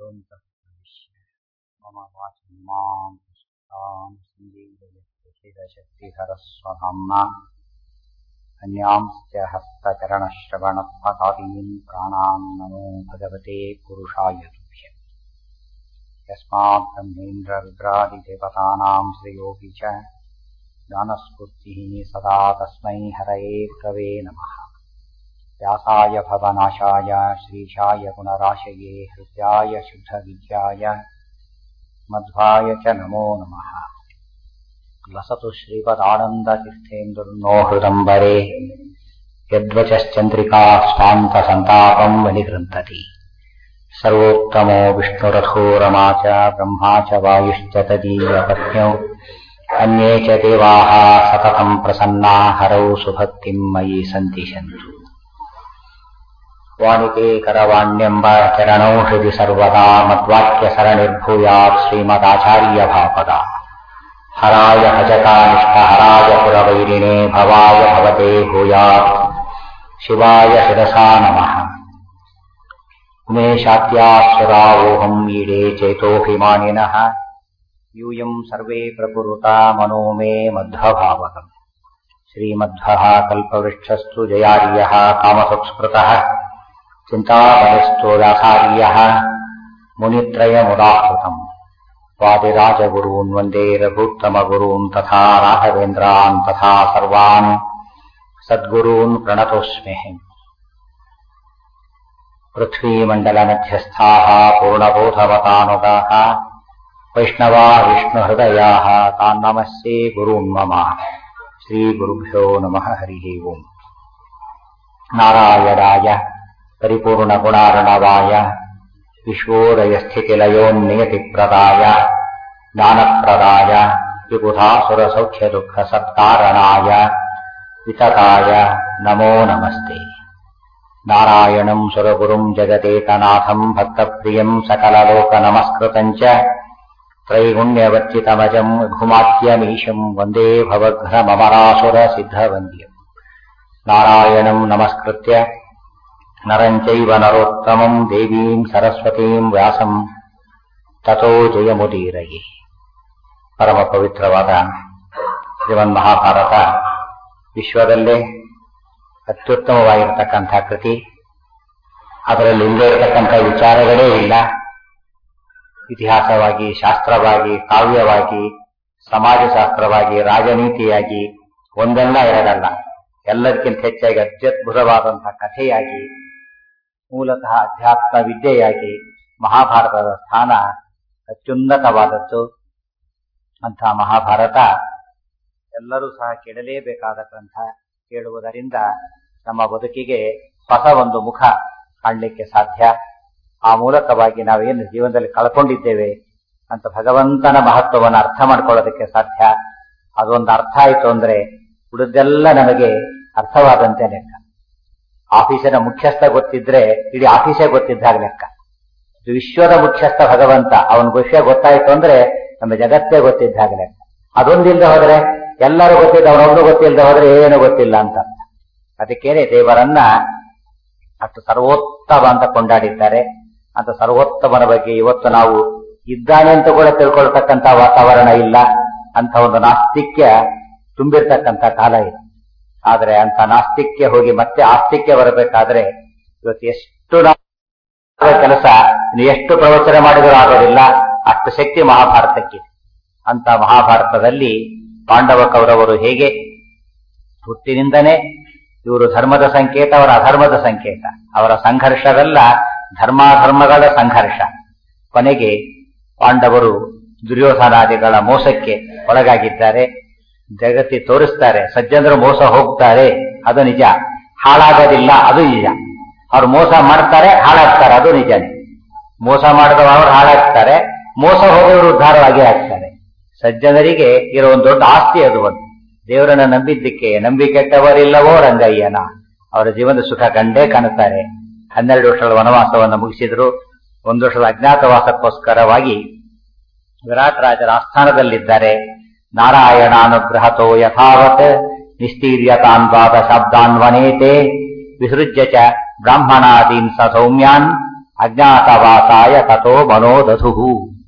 योऽन्तः प्रविश्य मम वाचं मां पुष्टां सञ्जीवयशक्तिधरस्वधाम्ना अन्यांश्च हस्तचरणश्रवणत्वदादीन् प्राणान् नमो भगवते पुरुषाय तुभ्यम् यस्मात् ब्रह्मेन्द्ररुद्रादिदेवतानां श्रेयोऽपि च ज्ञानस्फूर्तिः सदा तस्मै हरये कवे नमः व्यासाय भवनाशाय श्रीशाय गुणराशये हृद्याय शुद्धविद्याय मध्वाय च नमो नमः लसतु श्रीपदानन्दतीर्थेन्दुर्नो हृदम्बरे यद्वचश्चन्द्रिका स्वान्तसन्तापम् वनिगृन्तति सर्वोत्तमो विष्णुरथो रमा च ब्रह्मा च वायुश्च तदीयपत्न्यौ अन्ये च देवाः सततम् प्रसन्ना हरौ सुभक्तिम् मयि सन्तिशन्तु वाणिते करवाण्यम्ब चरणौ हृदि सर्वदा मद्वाक्यसरणिर्भूयात् श्रीमदाचार्यभापदा हराय भजतानिष्ठहराय पुरवैरिणे भवाय भवते भूयात् शिवाय शिरसा नमः उमेशात्यासुरावोऽहम् ईडे चेतोऽभिमानिनः यूयम् सर्वे प्रपुरुता मनो मे मध्वभावकम् श्रीमध्वः कल्पवृक्षस्तु जयार्यः कामसंस्कृतः चिन्ताबलिस्तो व्यासार्यः मुनित्रयमुदाहृतम् वादिराजगुरून् वन्दे रघुत्तमगुरून् तथा राघवेन्द्रान् तथा सर्वान् सद्गुरून् प्रणतोऽस्म्यहम् पृथ्वीमण्डलमध्यस्थाः पूर्णबोधवतानुगाः वैष्णवा विष्णुहृदयाः तान्नमस्ये गुरून् मम श्रीगुरुभ्यो नमः हरिः ओम् नारायणाय परिपूर्णगुणार्णवाय विश्वोदयस्थितिलयोन्नियतिप्रदाय ज्ञानप्रदाय विबुधासुरसौख्यदुःखसत्कारणाय वितताय नमो नमस्ते नारायणम् सुरगुरुम् जगदेकनाथम् भक्तप्रियम् सकललोकनमस्कृतम् च त्रैगुण्यवर्जितमजम् घुमाद्यमीशम् वन्दे भवघ्नममरासुरसिद्धवन्द्यम् नारायणम् नमस्कृत्य नरम् चैव नरोत्तमम् देवीम् सरस्वतीम् ವ್ಯಾಸಂ ತಥೋ ಜಯಮುದೀರಯೇ ಪರಮ ಪವಿತ್ರವಾದ ಶ್ರೀಮನ್ ಮಹಾಭಾರತ ವಿಶ್ವದಲ್ಲೇ ಅತ್ಯುತ್ತಮವಾಗಿರತಕ್ಕಂಥ ಕೃತಿ ಅದರಲ್ಲಿ ಇಲ್ಲದೆ ಇರತಕ್ಕಂಥ ವಿಚಾರಗಳೇ ಇಲ್ಲ ಇತಿಹಾಸವಾಗಿ ಶಾಸ್ತ್ರವಾಗಿ ಕಾವ್ಯವಾಗಿ ಸಮಾಜಶಾಸ್ತ್ರವಾಗಿ ರಾಜನೀತಿಯಾಗಿ ಒಂದಲ್ಲ ಎರಡಲ್ಲ ಎಲ್ಲದಕ್ಕಿಂತ ಹೆಚ್ಚಾಗಿ ಅತ್ಯದ್ಭುತವಾದಂತಹ ಕಥೆಯಾಗಿ ಮೂಲತಃ ಅಧ್ಯಾತ್ಮ ವಿದ್ಯೆಯಾಗಿ ಮಹಾಭಾರತದ ಸ್ಥಾನ ಅತ್ಯುನ್ನತವಾದದ್ದು ಅಂತಹ ಮಹಾಭಾರತ ಎಲ್ಲರೂ ಸಹ ಕೇಳಲೇಬೇಕಾದ ಗ್ರಂಥ ಕೇಳುವುದರಿಂದ ನಮ್ಮ ಬದುಕಿಗೆ ಹೊಸ ಒಂದು ಮುಖ ಕಾಣಲಿಕ್ಕೆ ಸಾಧ್ಯ ಆ ಮೂಲಕವಾಗಿ ನಾವೇನು ಜೀವನದಲ್ಲಿ ಕಳ್ಕೊಂಡಿದ್ದೇವೆ ಅಂತ ಭಗವಂತನ ಮಹತ್ವವನ್ನು ಅರ್ಥ ಮಾಡ್ಕೊಳ್ಳೋದಕ್ಕೆ ಸಾಧ್ಯ ಅದೊಂದು ಅರ್ಥ ಆಯಿತು ಅಂದ್ರೆ ಉಳಿದೆಲ್ಲ ನಮಗೆ ಅರ್ಥವಾದಂತೆ ಲೆಕ್ಕ ಆಫೀಸಿನ ಮುಖ್ಯಸ್ಥ ಗೊತ್ತಿದ್ರೆ ಇಡೀ ಆಫೀಸೇ ಗೊತ್ತಿದ್ದಾಗ ಲೆಕ್ಕ ವಿಶ್ವದ ಮುಖ್ಯಸ್ಥ ಭಗವಂತ ಅವನ ವಿಷಯ ಗೊತ್ತಾಯ್ತು ಅಂದ್ರೆ ನಮ್ಮ ಜಗತ್ತೇ ಗೊತ್ತಿದ್ದಾಗ ಲೆಕ್ಕ ಅದೊಂದಿಲ್ಲದೆ ಹೋದ್ರೆ ಎಲ್ಲರೂ ಗೊತ್ತಿದ್ದ ಅವನೊಂದು ಗೊತ್ತಿಲ್ಲದೆ ಹೋದ್ರೆ ಏನು ಗೊತ್ತಿಲ್ಲ ಅಂತ ಅದಕ್ಕೇನೆ ದೇವರನ್ನ ಅಷ್ಟು ಸರ್ವೋತ್ತಮ ಅಂತ ಕೊಂಡಾಡಿದ್ದಾರೆ ಅಂತ ಸರ್ವೋತ್ತಮನ ಬಗ್ಗೆ ಇವತ್ತು ನಾವು ಇದ್ದಾನೆ ಅಂತ ಕೂಡ ತಿಳ್ಕೊಳ್ತಕ್ಕಂಥ ವಾತಾವರಣ ಇಲ್ಲ ಅಂತ ಒಂದು ನಾಸ್ತಿಕ್ಯ ತುಂಬಿರ್ತಕ್ಕಂಥ ಕಾಲ ಇದೆ ಆದ್ರೆ ಅಂತ ನಾಸ್ತಿಕ್ಯ ಹೋಗಿ ಮತ್ತೆ ಆಸ್ತಿಕ್ಯ ಬರಬೇಕಾದ್ರೆ ಇವತ್ತು ಎಷ್ಟು ಕೆಲಸ ಎಷ್ಟು ಪ್ರವಚನ ಮಾಡಿದರೂ ಆಗೋದಿಲ್ಲ ಅಷ್ಟು ಶಕ್ತಿ ಮಹಾಭಾರತಕ್ಕಿದೆ ಅಂತ ಮಹಾಭಾರತದಲ್ಲಿ ಪಾಂಡವ ಕೌರವರು ಹೇಗೆ ಹುಟ್ಟಿನಿಂದನೇ ಇವರು ಧರ್ಮದ ಸಂಕೇತ ಅವರ ಅಧರ್ಮದ ಸಂಕೇತ ಅವರ ಸಂಘರ್ಷವೆಲ್ಲ ಧರ್ಮಾಧರ್ಮಗಳ ಸಂಘರ್ಷ ಕೊನೆಗೆ ಪಾಂಡವರು ದುರ್ಯೋಧನಾದಿಗಳ ಮೋಸಕ್ಕೆ ಒಳಗಾಗಿದ್ದಾರೆ ಜಗತ್ತಿ ತೋರಿಸ್ತಾರೆ ಸಜ್ಜನರು ಮೋಸ ಹೋಗ್ತಾರೆ ಅದು ನಿಜ ಹಾಳಾಗೋದಿಲ್ಲ ಅದು ನಿಜ ಅವ್ರು ಮೋಸ ಮಾಡ್ತಾರೆ ಹಾಳಾಗ್ತಾರೆ ಅದು ನಿಜನೇ ಮೋಸ ಮಾಡಿದವ ಅವರು ಹಾಳಾಗ್ತಾರೆ ಮೋಸ ಹೋಗೋರು ಉದ್ಧಾರವಾಗಿ ಆಗ್ತಾರೆ ಸಜ್ಜನರಿಗೆ ಇರೋ ಒಂದು ದೊಡ್ಡ ಆಸ್ತಿ ಅದು ಒಂದು ದೇವರನ್ನ ನಂಬಿದ್ದಕ್ಕೆ ನಂಬಿ ಕೆಟ್ಟವರಿಲ್ಲವೋ ರಂಗಯ್ಯನ ಅವರ ಜೀವನದ ಸುಖ ಕಂಡೇ ಕಾಣುತ್ತಾರೆ ಹನ್ನೆರಡು ವರ್ಷಗಳ ವನವಾಸವನ್ನು ಮುಗಿಸಿದ್ರು ಒಂದು ವರ್ಷದ ಅಜ್ಞಾತವಾಸಕ್ಕೋಸ್ಕರವಾಗಿ ವಿರಾಟ್ ರಾಜರ ಆಸ್ಥಾನದಲ್ಲಿದ್ದಾರೆ ನಾರಾಯಣಾನುಗ್ರಹತೋ ಯಥಾವತ್ ನಿಸ್ತೀರ್ಯತಾನ್ ಪಾದ ಶಬ್ದಾನ್ ವನೇತೆ ವಿಸೃಜ್ಯ ಚ ಬ್ರಾಹ್ಮಣಾದೀನ್ ಸ ಸೌಮ್ಯಾನ್ ಅಜ್ಞಾತವಾಸಾಯ ತಥೋ ಮನೋದಧು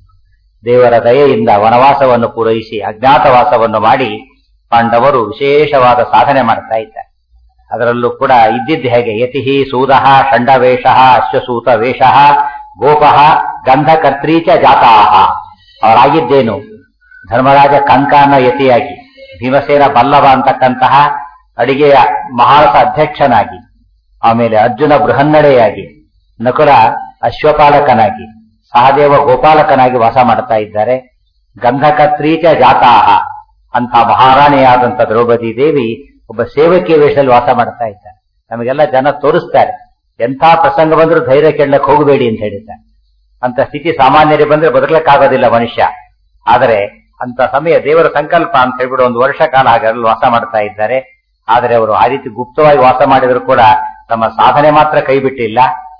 ದೇವರ ದಯೆಯಿಂದ ವನವಾಸವನ್ನು ಪೂರೈಸಿ ಅಜ್ಞಾತವಾಸವನ್ನು ಮಾಡಿ ಪಾಂಡವರು ವಿಶೇಷವಾದ ಸಾಧನೆ ಮಾಡ್ತಾ ಇದ್ದಾರೆ ಅದರಲ್ಲೂ ಕೂಡ ಇದ್ದಿದ್ದು ಹೇಗೆ ಯತಿ ಸೂದಃ ಷಂಡವೇಷ ಅಶ್ವಸೂತ ವೇಷ ಗೋಪಃ ಗಂಧಕರ್ತ್ರೀಚ ಜಾತಾಹ ಅವರಾಗಿದ್ದೇನು ಧರ್ಮರಾಜ ಕಂಕ ಅನ್ನೋ ಯತಿಯಾಗಿ ಭೀಮಸೇನ ಬಲ್ಲವ ಅಂತಕ್ಕಂತಹ ಅಡಿಗೆಯ ಮಹಾರಸ ಅಧ್ಯಕ್ಷನಾಗಿ ಆಮೇಲೆ ಅರ್ಜುನ ಬೃಹನ್ನಡೆಯಾಗಿ ನಕುಲ ಅಶ್ವಪಾಲಕನಾಗಿ ಸಹದೇವ ಗೋಪಾಲಕನಾಗಿ ವಾಸ ಮಾಡ್ತಾ ಇದ್ದಾರೆ ಗಂಧಕತ್ರೀಚ ಜಾತಾಹ ಅಂತ ಮಹಾರಾಣಿಯಾದಂತ ದ್ರೌಪದಿ ದೇವಿ ಒಬ್ಬ ಸೇವಕಿಯ ವೇಷದಲ್ಲಿ ವಾಸ ಮಾಡ್ತಾ ಇದ್ದಾರೆ ನಮಗೆಲ್ಲ ಜನ ತೋರಿಸ್ತಾರೆ ಎಂಥ ಪ್ರಸಂಗ ಬಂದರೂ ಧೈರ್ಯ ಕೆಳ್ಳಕ್ಕೆ ಹೋಗಬೇಡಿ ಅಂತ ಹೇಳಿದ್ದಾರೆ ಅಂತ ಸ್ಥಿತಿ ಸಾಮಾನ್ಯರಿಗೆ ಬಂದ್ರೆ ಬದುಕಲಿಕ್ಕಾಗೋದಿಲ್ಲ ಮನುಷ್ಯ ಆದರೆ ಅಂತ ಸಮಯ ದೇವರ ಸಂಕಲ್ಪ ಅಂತ ಹೇಳ್ಬಿಟ್ಟು ಒಂದು ವರ್ಷ ಕಾಲ ಹಾಗೆಲ್ಲ ವಾಸ ಮಾಡ್ತಾ ಇದ್ದಾರೆ ಆದರೆ ಅವರು ಆ ರೀತಿ ಗುಪ್ತವಾಗಿ ವಾಸ ಮಾಡಿದ್ರು ಕೂಡ ತಮ್ಮ ಸಾಧನೆ ಮಾತ್ರ ಕೈ ಬಿಟ್ಟಿಲ್ಲ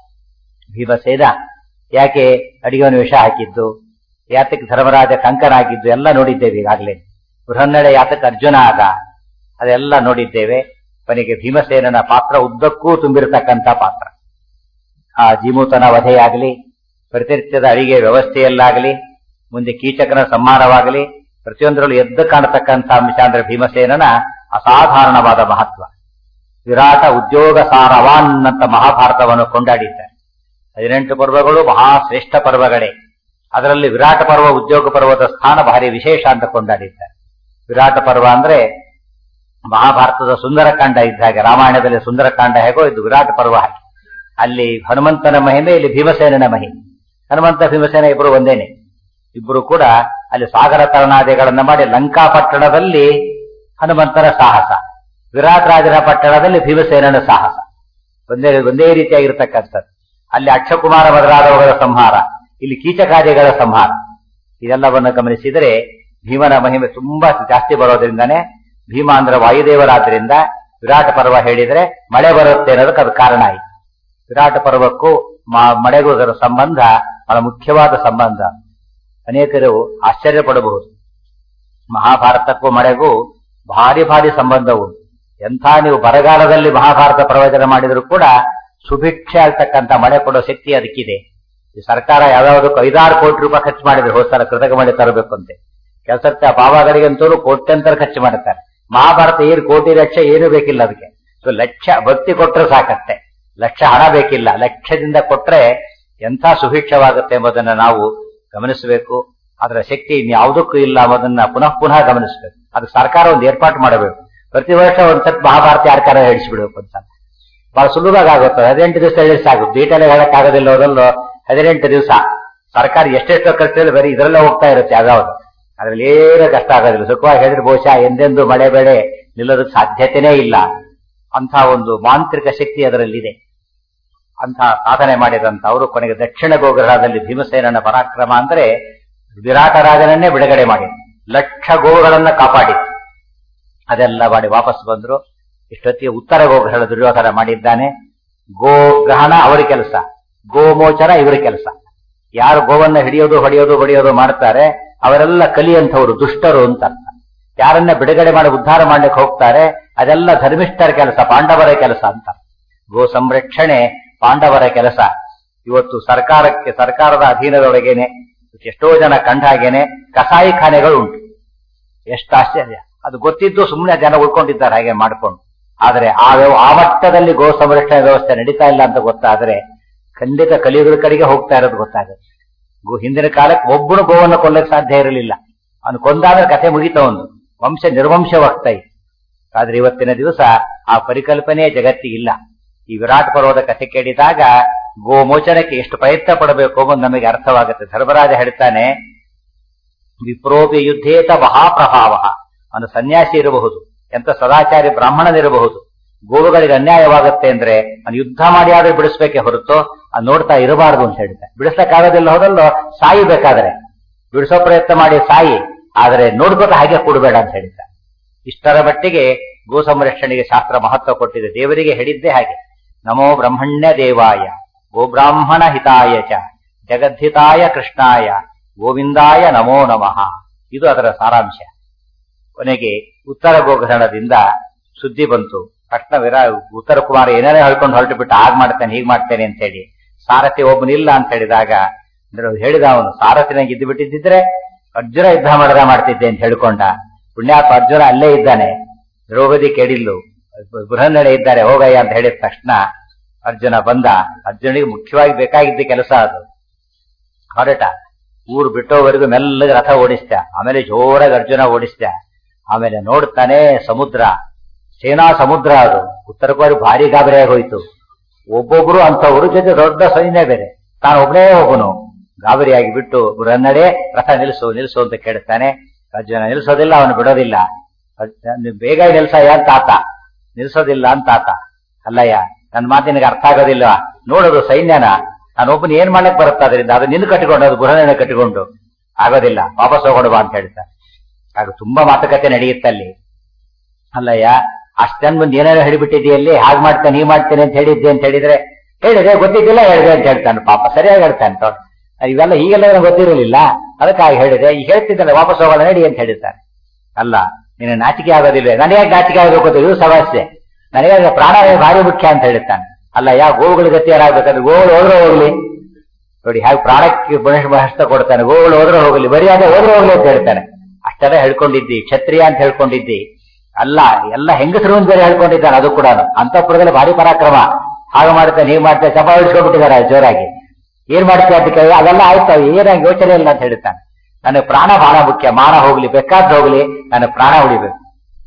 ಭೀಮಸೇನ ಯಾಕೆ ಅಡಿಗೆವನು ವಿಷ ಹಾಕಿದ್ದು ಯಾತಕ್ಕೆ ಧರ್ಮರಾಜ ಕಂಕನಾಗಿದ್ದು ಎಲ್ಲ ನೋಡಿದ್ದೇವೆ ಈಗಾಗಲೇ ಬೃಹನ್ನಡೆ ಯಾತಕ್ಕೆ ಅರ್ಜುನ ಆದ ಅದೆಲ್ಲ ನೋಡಿದ್ದೇವೆ ಕೊನೆಗೆ ಭೀಮಸೇನನ ಪಾತ್ರ ಉದ್ದಕ್ಕೂ ತುಂಬಿರತಕ್ಕಂಥ ಪಾತ್ರ ಆ ಜೀಮೂತನ ವಧೆಯಾಗಲಿ ಪ್ರತಿನಿತ್ಯದ ಅಡಿಗೆ ವ್ಯವಸ್ಥೆಯಲ್ಲಾಗಲಿ ಮುಂದೆ ಕೀಚಕನ ಸಂಹಾರವಾಗಲಿ ಪ್ರತಿಯೊಂದರಲ್ಲೂ ಎದ್ದು ಕಾಣತಕ್ಕಂಥ ಅಂಶ ಅಂದ್ರೆ ಭೀಮಸೇನನ ಅಸಾಧಾರಣವಾದ ಮಹತ್ವ ವಿರಾಟ ಉದ್ಯೋಗ ಸಾರವಾನ್ ಅಂತ ಮಹಾಭಾರತವನ್ನು ಕೊಂಡಾಡಿದ್ದಾರೆ ಹದಿನೆಂಟು ಪರ್ವಗಳು ಮಹಾಶ್ರೇಷ್ಠ ಪರ್ವಗಳೇ ಅದರಲ್ಲಿ ವಿರಾಟ ಪರ್ವ ಉದ್ಯೋಗ ಪರ್ವದ ಸ್ಥಾನ ಭಾರಿ ವಿಶೇಷ ಅಂತ ಕೊಂಡಾಡಿದ್ದಾರೆ ವಿರಾಟ ಪರ್ವ ಅಂದ್ರೆ ಮಹಾಭಾರತದ ಸುಂದರಕಾಂಡ ಇದ್ದ ಹಾಗೆ ರಾಮಾಯಣದಲ್ಲಿ ಸುಂದರಕಾಂಡ ಹೇಗೋ ಇದು ವಿರಾಟ ಪರ್ವ ಹಾಗೆ ಅಲ್ಲಿ ಹನುಮಂತನ ಮಹಿಮೆ ಇಲ್ಲಿ ಭೀಮಸೇನನ ಮಹಿಮೆ ಹನುಮಂತ ಭೀಮಸೇನ ಇಬ್ಬರು ಒಂದೇನೆ ಇಬ್ಬರು ಕೂಡ ಅಲ್ಲಿ ಸಾಗರ ತರಣಾದಿಗಳನ್ನ ಮಾಡಿ ಲಂಕಾಪಟ್ಟಣದಲ್ಲಿ ಹನುಮಂತನ ಸಾಹಸ ವಿರಾಟ್ ರಾಜನ ಪಟ್ಟಣದಲ್ಲಿ ಭೀಮಸೇನನ ಸಾಹಸ ಒಂದೇ ಒಂದೇ ರೀತಿಯಾಗಿರ್ತಕ್ಕಂಥದ್ದು ಅಲ್ಲಿ ಅಕ್ಷಕುಮಾರ ಮೊದಲಾದವುಗಳ ಸಂಹಾರ ಇಲ್ಲಿ ಕೀಚಕಾರ್ಯಗಳ ಸಂಹಾರ ಇದೆಲ್ಲವನ್ನು ಗಮನಿಸಿದರೆ ಭೀಮನ ಮಹಿಮೆ ತುಂಬಾ ಜಾಸ್ತಿ ಬರೋದ್ರಿಂದಾನೆ ಭೀಮ ಅಂದ್ರೆ ವಾಯುದೇವರಾದ್ರಿಂದ ವಿರಾಟ ಪರ್ವ ಹೇಳಿದ್ರೆ ಮಳೆ ಬರುತ್ತೆ ಅನ್ನೋದಕ್ಕೆ ಅದು ಕಾರಣ ಆಯಿತು ವಿರಾಟ ಪರ್ವಕ್ಕೂ ಮಳೆಗೂ ಅದರ ಸಂಬಂಧ ಬಹಳ ಮುಖ್ಯವಾದ ಸಂಬಂಧ ಅನೇಕರು ಆಶ್ಚರ್ಯ ಪಡಬಹುದು ಮಹಾಭಾರತಕ್ಕೂ ಮಳೆಗೂ ಭಾರಿ ಭಾರಿ ಸಂಬಂಧ ಉಂಟು ಎಂಥ ನೀವು ಬರಗಾಲದಲ್ಲಿ ಮಹಾಭಾರತ ಪ್ರವಚನ ಮಾಡಿದ್ರು ಕೂಡ ಸುಭಿಕ್ಷೆ ಆಗ್ತಕ್ಕಂಥ ಮಳೆ ಕೊಡೋ ಶಕ್ತಿ ಅದಕ್ಕಿದೆ ಈ ಸರ್ಕಾರ ಯಾವ್ಯಾವುದಕ್ಕೂ ಐದಾರು ಕೋಟಿ ರೂಪಾಯಿ ಖರ್ಚು ಮಾಡಿದ್ರೆ ಹೋದ ಸಲ ಕೃತಕ ಮಳೆ ತರಬೇಕು ಅಂತೆ ಕೆಲಸಕ್ಕೆ ಬಾಬಾಗಳಿಗಂತೂ ಕೋಟ್ಯಂತರ ಖರ್ಚು ಮಾಡುತ್ತಾರೆ ಮಹಾಭಾರತ ಏನು ಕೋಟಿ ಲಕ್ಷ ಏನು ಬೇಕಿಲ್ಲ ಅದಕ್ಕೆ ಸೊ ಲಕ್ಷ ಭಕ್ತಿ ಕೊಟ್ರೆ ಸಾಕತ್ತೆ ಲಕ್ಷ ಹಣ ಬೇಕಿಲ್ಲ ಲಕ್ಷದಿಂದ ಕೊಟ್ರೆ ಎಂಥ ಸುಭಿಕ್ಷವಾಗುತ್ತೆ ಎಂಬುದನ್ನ ನಾವು ಗಮನಿಸಬೇಕು ಅದರ ಶಕ್ತಿ ಇನ್ಯಾವುದಕ್ಕೂ ಇಲ್ಲ ಅನ್ನೋದನ್ನ ಪುನಃ ಪುನಃ ಗಮನಿಸಬೇಕು ಅದು ಸರ್ಕಾರ ಒಂದು ಏರ್ಪಾటు ಮಾಡಬೇಕು ಪ್ರತಿ ವರ್ಷ ಒಂದ್ಸತ್ ಮಹಾಭಾರತ ಯಾರ್ಕಾರ ಹೇಳಿಸ್ಬಿಡ್ಬೇಕು ಅಂತ ಬಹಳ ಸುಲಭವಾಗಿ ಆಗುತ್ತೆ ಹದಿನೆಂಟು ದಿವಸ ಹೇಳಿ ಸಾಕು ಡೀಟೇಲ್ ಹೇಳಕ್ಕಾಗೋದಿಲ್ಲ ಅದರಲ್ಲೂ ಹದಿನೆಂಟು ದಿವಸ ಸರ್ಕಾರ ಎಷ್ಟೆಷ್ಟು ಖರ್ಚು ಬರೀ ಇದರಲ್ಲೇ ಹೋಗ್ತಾ ಇರುತ್ತೆ ಯಾವ್ಯಾವ್ದು ಅದ್ರಲ್ಲಿ ಏನು ಕಷ್ಟ ಆಗೋದಿಲ್ಲ ಸುಖವಾಗಿ ಹೇಳಿದ್ರೆ ಬಹುಶಃ ಎಂದೆಂದು ಮಳೆ ಬೆಳೆ ನಿಲ್ಲೋದಕ್ಕೆ ಸಾಧ್ಯತೆನೇ ಇಲ್ಲ ಅಂತ ಒಂದು ಮಾಂತ್ರಿಕ ಶಕ್ತಿ ಅದರಲ್ಲಿದೆ ಅಂತ ಸಾಧನೆ ಮಾಡಿದಂತ ಅವರು ಕೊನೆಗೆ ದಕ್ಷಿಣ ಗೋಗ್ರಹದಲ್ಲಿ ಭೀಮಸೇನನ ಪರಾಕ್ರಮ ಅಂದ್ರೆ ವಿರಾಟ ರಾಜನನ್ನೇ ಬಿಡುಗಡೆ ಮಾಡಿ ಲಕ್ಷ ಗೋವುಗಳನ್ನ ಕಾಪಾಡಿ ಅದೆಲ್ಲ ಮಾಡಿ ವಾಪಸ್ ಬಂದ್ರು ಇಷ್ಟೊತ್ತಿಗೆ ಉತ್ತರ ಗೋಗ್ರಹದ ದುರ್ಯೋಧನ ಮಾಡಿದ್ದಾನೆ ಗೋಗ್ರಹಣ ಅವರ ಕೆಲಸ ಗೋಮೋಚನ ಇವರ ಕೆಲಸ ಯಾರು ಗೋವನ್ನ ಹಿಡಿಯೋದು ಹೊಡೆಯೋದು ಬಡಿಯೋದು ಮಾಡ್ತಾರೆ ಅವರೆಲ್ಲ ಕಲಿಯಂಥವ್ರು ದುಷ್ಟರು ಅಂತ ಅರ್ಥ ಯಾರನ್ನ ಬಿಡುಗಡೆ ಮಾಡಿ ಉದ್ಧಾರ ಮಾಡ್ಲಿಕ್ಕೆ ಹೋಗ್ತಾರೆ ಅದೆಲ್ಲ ಧರ್ಮಿಷ್ಠರ ಕೆಲಸ ಪಾಂಡವರ ಕೆಲಸ ಅಂತ ಗೋ ಸಂರಕ್ಷಣೆ ಪಾಂಡವರ ಕೆಲಸ ಇವತ್ತು ಸರ್ಕಾರಕ್ಕೆ ಸರ್ಕಾರದ ಅಧೀನದೊಳಗೇನೆ ಎಷ್ಟೋ ಜನ ಕಂಡ ಹಾಗೇನೆ ಕಸಾಯಿಖಾನೆಗಳು ಉಂಟು ಎಷ್ಟು ಆಶ್ಚರ್ಯ ಅದು ಗೊತ್ತಿದ್ದು ಸುಮ್ಮನೆ ಜನ ಉಳ್ಕೊಂಡಿದ್ದಾರೆ ಹಾಗೆ ಮಾಡ್ಕೊಂಡು ಆದರೆ ಆ ವ್ಯವ- ಆ ಮಟ್ಟದಲ್ಲಿ ಗೋ ಸಂರಕ್ಷಣೆ ವ್ಯವಸ್ಥೆ ನಡೀತಾ ಇಲ್ಲ ಅಂತ ಗೊತ್ತಾದ್ರೆ ಖಂಡಿತ ಕಲಿಯುಗದ ಕಡೆಗೆ ಹೋಗ್ತಾ ಇರೋದು ಗೊತ್ತಾಗುತ್ತೆ ಗೋ ಹಿಂದಿನ ಕಾಲಕ್ಕೆ ಒಬ್ಬನು ಗೋವನ್ನು ಕೊಲ್ಲಕ್ಕೆ ಸಾಧ್ಯ ಇರಲಿಲ್ಲ ಅವನು ಕೊಂದಾದ್ರೆ ಕಥೆ ಮುಗಿತ ಒಂದು ವಂಶ ನಿರ್ವಂಶವಾಗ್ತಾ ಇತ್ತು ಆದ್ರೆ ಇವತ್ತಿನ ದಿವಸ ಆ ಪರಿಕಲ್ಪನೆ ಜಗತ್ತಿಗಿಲ್ಲ ಈ ವಿರಾಟ್ ಪರ್ವದ ಕಥೆ ಕೇಳಿದಾಗ ಗೋಮೋಚನಕ್ಕೆ ಎಷ್ಟು ಪ್ರಯತ್ನ ಪಡಬೇಕು ಎಂಬುದು ನಮಗೆ ಅರ್ಥವಾಗುತ್ತೆ ಧರ್ಮರಾಜ ಹೇಳ್ತಾನೆ ವಿಪ್ರೋಪಿ ಯುದ್ಧೇತ ಮಹಾಪ್ರಭಾವ ಅವನು ಸನ್ಯಾಸಿ ಇರಬಹುದು ಎಂತ ಸದಾಚಾರಿ ಬ್ರಾಹ್ಮಣನಿರಬಹುದು ಗೋವುಗಳಿಗೆ ಅನ್ಯಾಯವಾಗುತ್ತೆ ಅಂದ್ರೆ ಅವನು ಯುದ್ಧ ಮಾಡಿ ಆದ್ರೆ ಬಿಡಿಸ್ಬೇಕೆ ಹೊರತು ಅದು ನೋಡ್ತಾ ಇರಬಾರದು ಅಂತ ಹೇಳ್ತಾರೆ ಬಿಡಿಸಕ್ಕಾಗೋದಿಲ್ಲ ಹೋದಲ್ಲೋ ಸಾಯಿ ಬೇಕಾದ್ರೆ ಬಿಡಿಸೋ ಪ್ರಯತ್ನ ಮಾಡಿ ಸಾಯಿ ಆದರೆ ನೋಡ್ಕೋತಾ ಹಾಗೆ ಕೊಡಬೇಡ ಅಂತ ಹೇಳಿದ್ದಾರೆ ಇಷ್ಟರ ಮಟ್ಟಿಗೆ ಗೋ ಸಂರಕ್ಷಣೆಗೆ ಶಾಸ್ತ್ರ ಮಹತ್ವ ಕೊಟ್ಟಿದೆ ದೇವರಿಗೆ ಹೇಳಿದ್ದೇ ಹಾಗೆ ನಮೋ ಬ್ರಹ್ಮಣ್ಯ ದೇವಾಯ ಗೋಬ್ರಾಹ್ಮಣ ಹಿತಾಯ ಚ ಜಗದ್ಧಿತಾಯ ಕೃಷ್ಣಾಯ ಗೋವಿಂದಾಯ ನಮೋ ನಮಃ ಇದು ಅದರ ಸಾರಾಂಶ ಕೊನೆಗೆ ಉತ್ತರ ಗೋಗ್ರಹಣದಿಂದ ಸುದ್ದಿ ಬಂತು ತಕ್ಷಣ ವಿರಾ ಉತ್ತರ ಕುಮಾರ ಏನೇನೋ ಹೇಳ್ಕೊಂಡು ಹೊರಟು ಬಿಟ್ಟು ಹಾಗೆ ಮಾಡ್ತೇನೆ ಹೀಗೆ ಮಾಡ್ತೇನೆ ಅಂತ ಹೇಳಿ ಸಾರಥಿ ಒಬ್ಬನಿಲ್ಲ ಅಂತ ಹೇಳಿದಾಗ ಅಂದ್ರೆ ಅವ್ನು ಹೇಳಿದ ಅವನು ಸಾರಥಿನಾಗ ಇದ್ದು ಬಿಟ್ಟಿದ್ದಿದ್ರೆ ಅರ್ಜುನ ಯುದ್ಧ ಮಾಡದ ಮಾಡ್ತಿದ್ದೆ ಅಂತ ಹೇಳ್ಕೊಂಡ ಪುಣ್ಯಾಪ ಅರ್ಜುನ ಅಲ್ಲೇ ಇದ್ದಾನೆ ದ್ರೌಪದಿ ಕೆಡಿಲ್ಲು ಬೃಹನ್ನಡೆ ಇದ್ದಾರೆ ಹೋಗಯ್ಯ ಅಂತ ಹೇಳಿದ ತಕ್ಷಣ ಅರ್ಜುನ ಬಂದ ಅರ್ಜುನಿಗೆ ಮುಖ್ಯವಾಗಿ ಬೇಕಾಗಿದ್ದ ಕೆಲಸ ಅದು ಹೊರಟ ಊರು ಬಿಟ್ಟೋವರೆಗೂ ಮೆಲ್ಲಗೆ ರಥ ಓಡಿಸ್ತ ಆಮೇಲೆ ಜೋರಾಗಿ ಅರ್ಜುನ ಓಡಿಸ್ತ ಆಮೇಲೆ ನೋಡ್ತಾನೆ ಸಮುದ್ರ ಸೇನಾ ಸಮುದ್ರ ಅದು ಉತ್ತರಕ್ಕೂ ಭಾರಿ ಗಾಬರಿಯಾಗಿ ಹೋಯ್ತು ಒಬ್ಬೊಬ್ರು ಅಂತವ್ರು ಜೊತೆ ದೊಡ್ಡ ಸೈನ್ಯ ಬೇರೆ ತಾನು ಒಬ್ಬನೇ ಒಬ್ಬನು ಗಾಬರಿಯಾಗಿ ಬಿಟ್ಟು ರನ್ನಡೆ ರಥ ನಿಲ್ಲಿಸು ನಿಲ್ಲಿಸು ಅಂತ ಕೇಳ್ತಾನೆ ಅರ್ಜುನ ನಿಲ್ಲಿಸೋದಿಲ್ಲ ಅವನು ಬಿಡೋದಿಲ್ಲ ಅರ್ಜುನ, ನೀನ್ ಬೇಗ ನಿಲ್ಸಯ್ಯ ಅಂತ ಆತ ನಿಲ್ಸೋದಿಲ್ಲ ಅಂತ ಆತ ಅಲ್ಲಯ್ಯ ನನ್ನ ಮಾತು ನಿನಗೆ ಅರ್ಥ ಆಗೋದಿಲ್ಲ ನೋಡೋದು ಸೈನ್ಯನ ನಾನೊಬ್ಬನ ಏನ್ ಮಾಡಕ್ ಬರುತ್ತೆ ಅದರಿಂದ ಅದು ನಿನ್ನ ಕಟ್ಟಿಕೊಂಡು ಅದು ಬುರನ ಕಟ್ಟಿಕೊಂಡು ಆಗೋದಿಲ್ಲ ವಾಪಸ್ ಹೋಗೋಣ ಬಾ ಅಂತ ಹೇಳ್ತಾರೆ ಆಗ ತುಂಬಾ ಮಾತುಕತೆ ನಡೆಯುತ್ತಲ್ಲಿ ಅಲ್ಲಯ್ಯ ಅಷ್ಟನ್ ಮುಂದೆ ಏನಾರು ಹೇಳಿಬಿಟ್ಟಿದೆಯಲ್ಲಿ ಹಾಗೆ ಮಾಡ್ತೇನೆ ನೀ ಮಾಡ್ತೇನೆ ಅಂತ ಹೇಳಿದ್ದೆ ಅಂತ ಹೇಳಿದ್ರೆ ಹೇಳಿದೆ ಗೊತ್ತಿದ್ದಿಲ್ಲ ಹೇಳಿದೆ ಅಂತ ಹೇಳ್ತಾನೆ ಪಾಪ ಸರಿಯಾಗಿ ಹೇಳ್ತಾನೆ ತೊ- ಇವೆಲ್ಲ ಈಗೆಲ್ಲ ನನಗೆ ಗೊತ್ತಿರಲಿಲ್ಲ ಅದಕ್ಕಾಗಿ ಹೇಳಿದೆ ಈಗ ಹೇಳ್ತಿದ್ದಲ್ಲ ವಾಪಸ್ ಹೋಗೋಣ ನಡಿ ಅಂತ ಹೇಳಿದ್ದಾನೆ ಅಲ್ಲ ನಿನ್ನ ನಾಚಿಕೆ ಆಗೋದಿಲ್ಲ ನನಗೆ ನಾಚಿಕೆ ಆಗಬೇಕು ಅಂತ ಇದು ಸಮಸ್ಯೆ ನನಗೆ ಪ್ರಾಣವೇ ಭಾರಿ ಮುಖ್ಯ ಅಂತ ಹೇಳ್ತಾನೆ ಅಲ್ಲ ಯಾ ಗೋವುಗಳ ಗತಿ ಏನಾಗ್ಬೇಕಂದ್ರೆ ಗೋವುಗಳು ಹೋದ್ರೆ ಹೋಗ್ಲಿ ನೋಡಿ ಹಾಗೆ ಪ್ರಾಣಕ್ಕೆ ಮನುಷ್ಯ ಮಹಸ್ತ ಕೊಡ್ತಾನೆ ಗೋವುಗಳು ಹೋದ್ರೆ ಹೋಗ್ಲಿ ಬರೀ ಅದೇ ಹೋದ್ರೆ ಹೋಗ್ಲಿ ಅಂತ ಹೇಳ್ತಾನೆ ಅಷ್ಟೆಲ್ಲ ಹೇಳ್ಕೊಂಡಿದ್ದಿ ಕ್ಷತ್ರಿಯ ಅಂತ ಹೇಳ್ಕೊಂಡಿದ್ದಿ ಅಲ್ಲ ಎಲ್ಲ ಹೆಂಗಸರು ಬೇರೆ ಹೇಳ್ಕೊಂಡಿದ್ದಾನೆ ಅದು ಕೂಡ ಅಂತಃಪುರದಲ್ಲಿ ಭಾರಿ ಪರಾಕ್ರಮ ಹಾಗೆ ಮಾಡ್ತೇನೆ ಹೀಗೆ ಮಾಡ್ತೇನೆ ಚಪ ಹಿಡ್ಸ್ಕೊಂಡ್ಬಿಟ್ಟಿದ್ದಾರೆ ಜೋರಾಗಿ ಏನ್ ಮಾಡ್ತೀಯ ಅಂತ ಕೇಳಿ ಅದೆಲ್ಲ ಆಯ್ತು ಏನಾಗಿ ಯೋಚನೆ ಇಲ್ಲ ಅಂತ ಹೇಳ್ತಾನೆ ನನಗೆ ಪ್ರಾಣ ಬಹಳ ಮುಖ್ಯ ಮಾನ ಹೋಗ್ಲಿ ಬೇಕಾದ್ ಹೋಗ್ಲಿ ನನ್ನ ಪ್ರಾಣ ಉಳಿಬೇಕು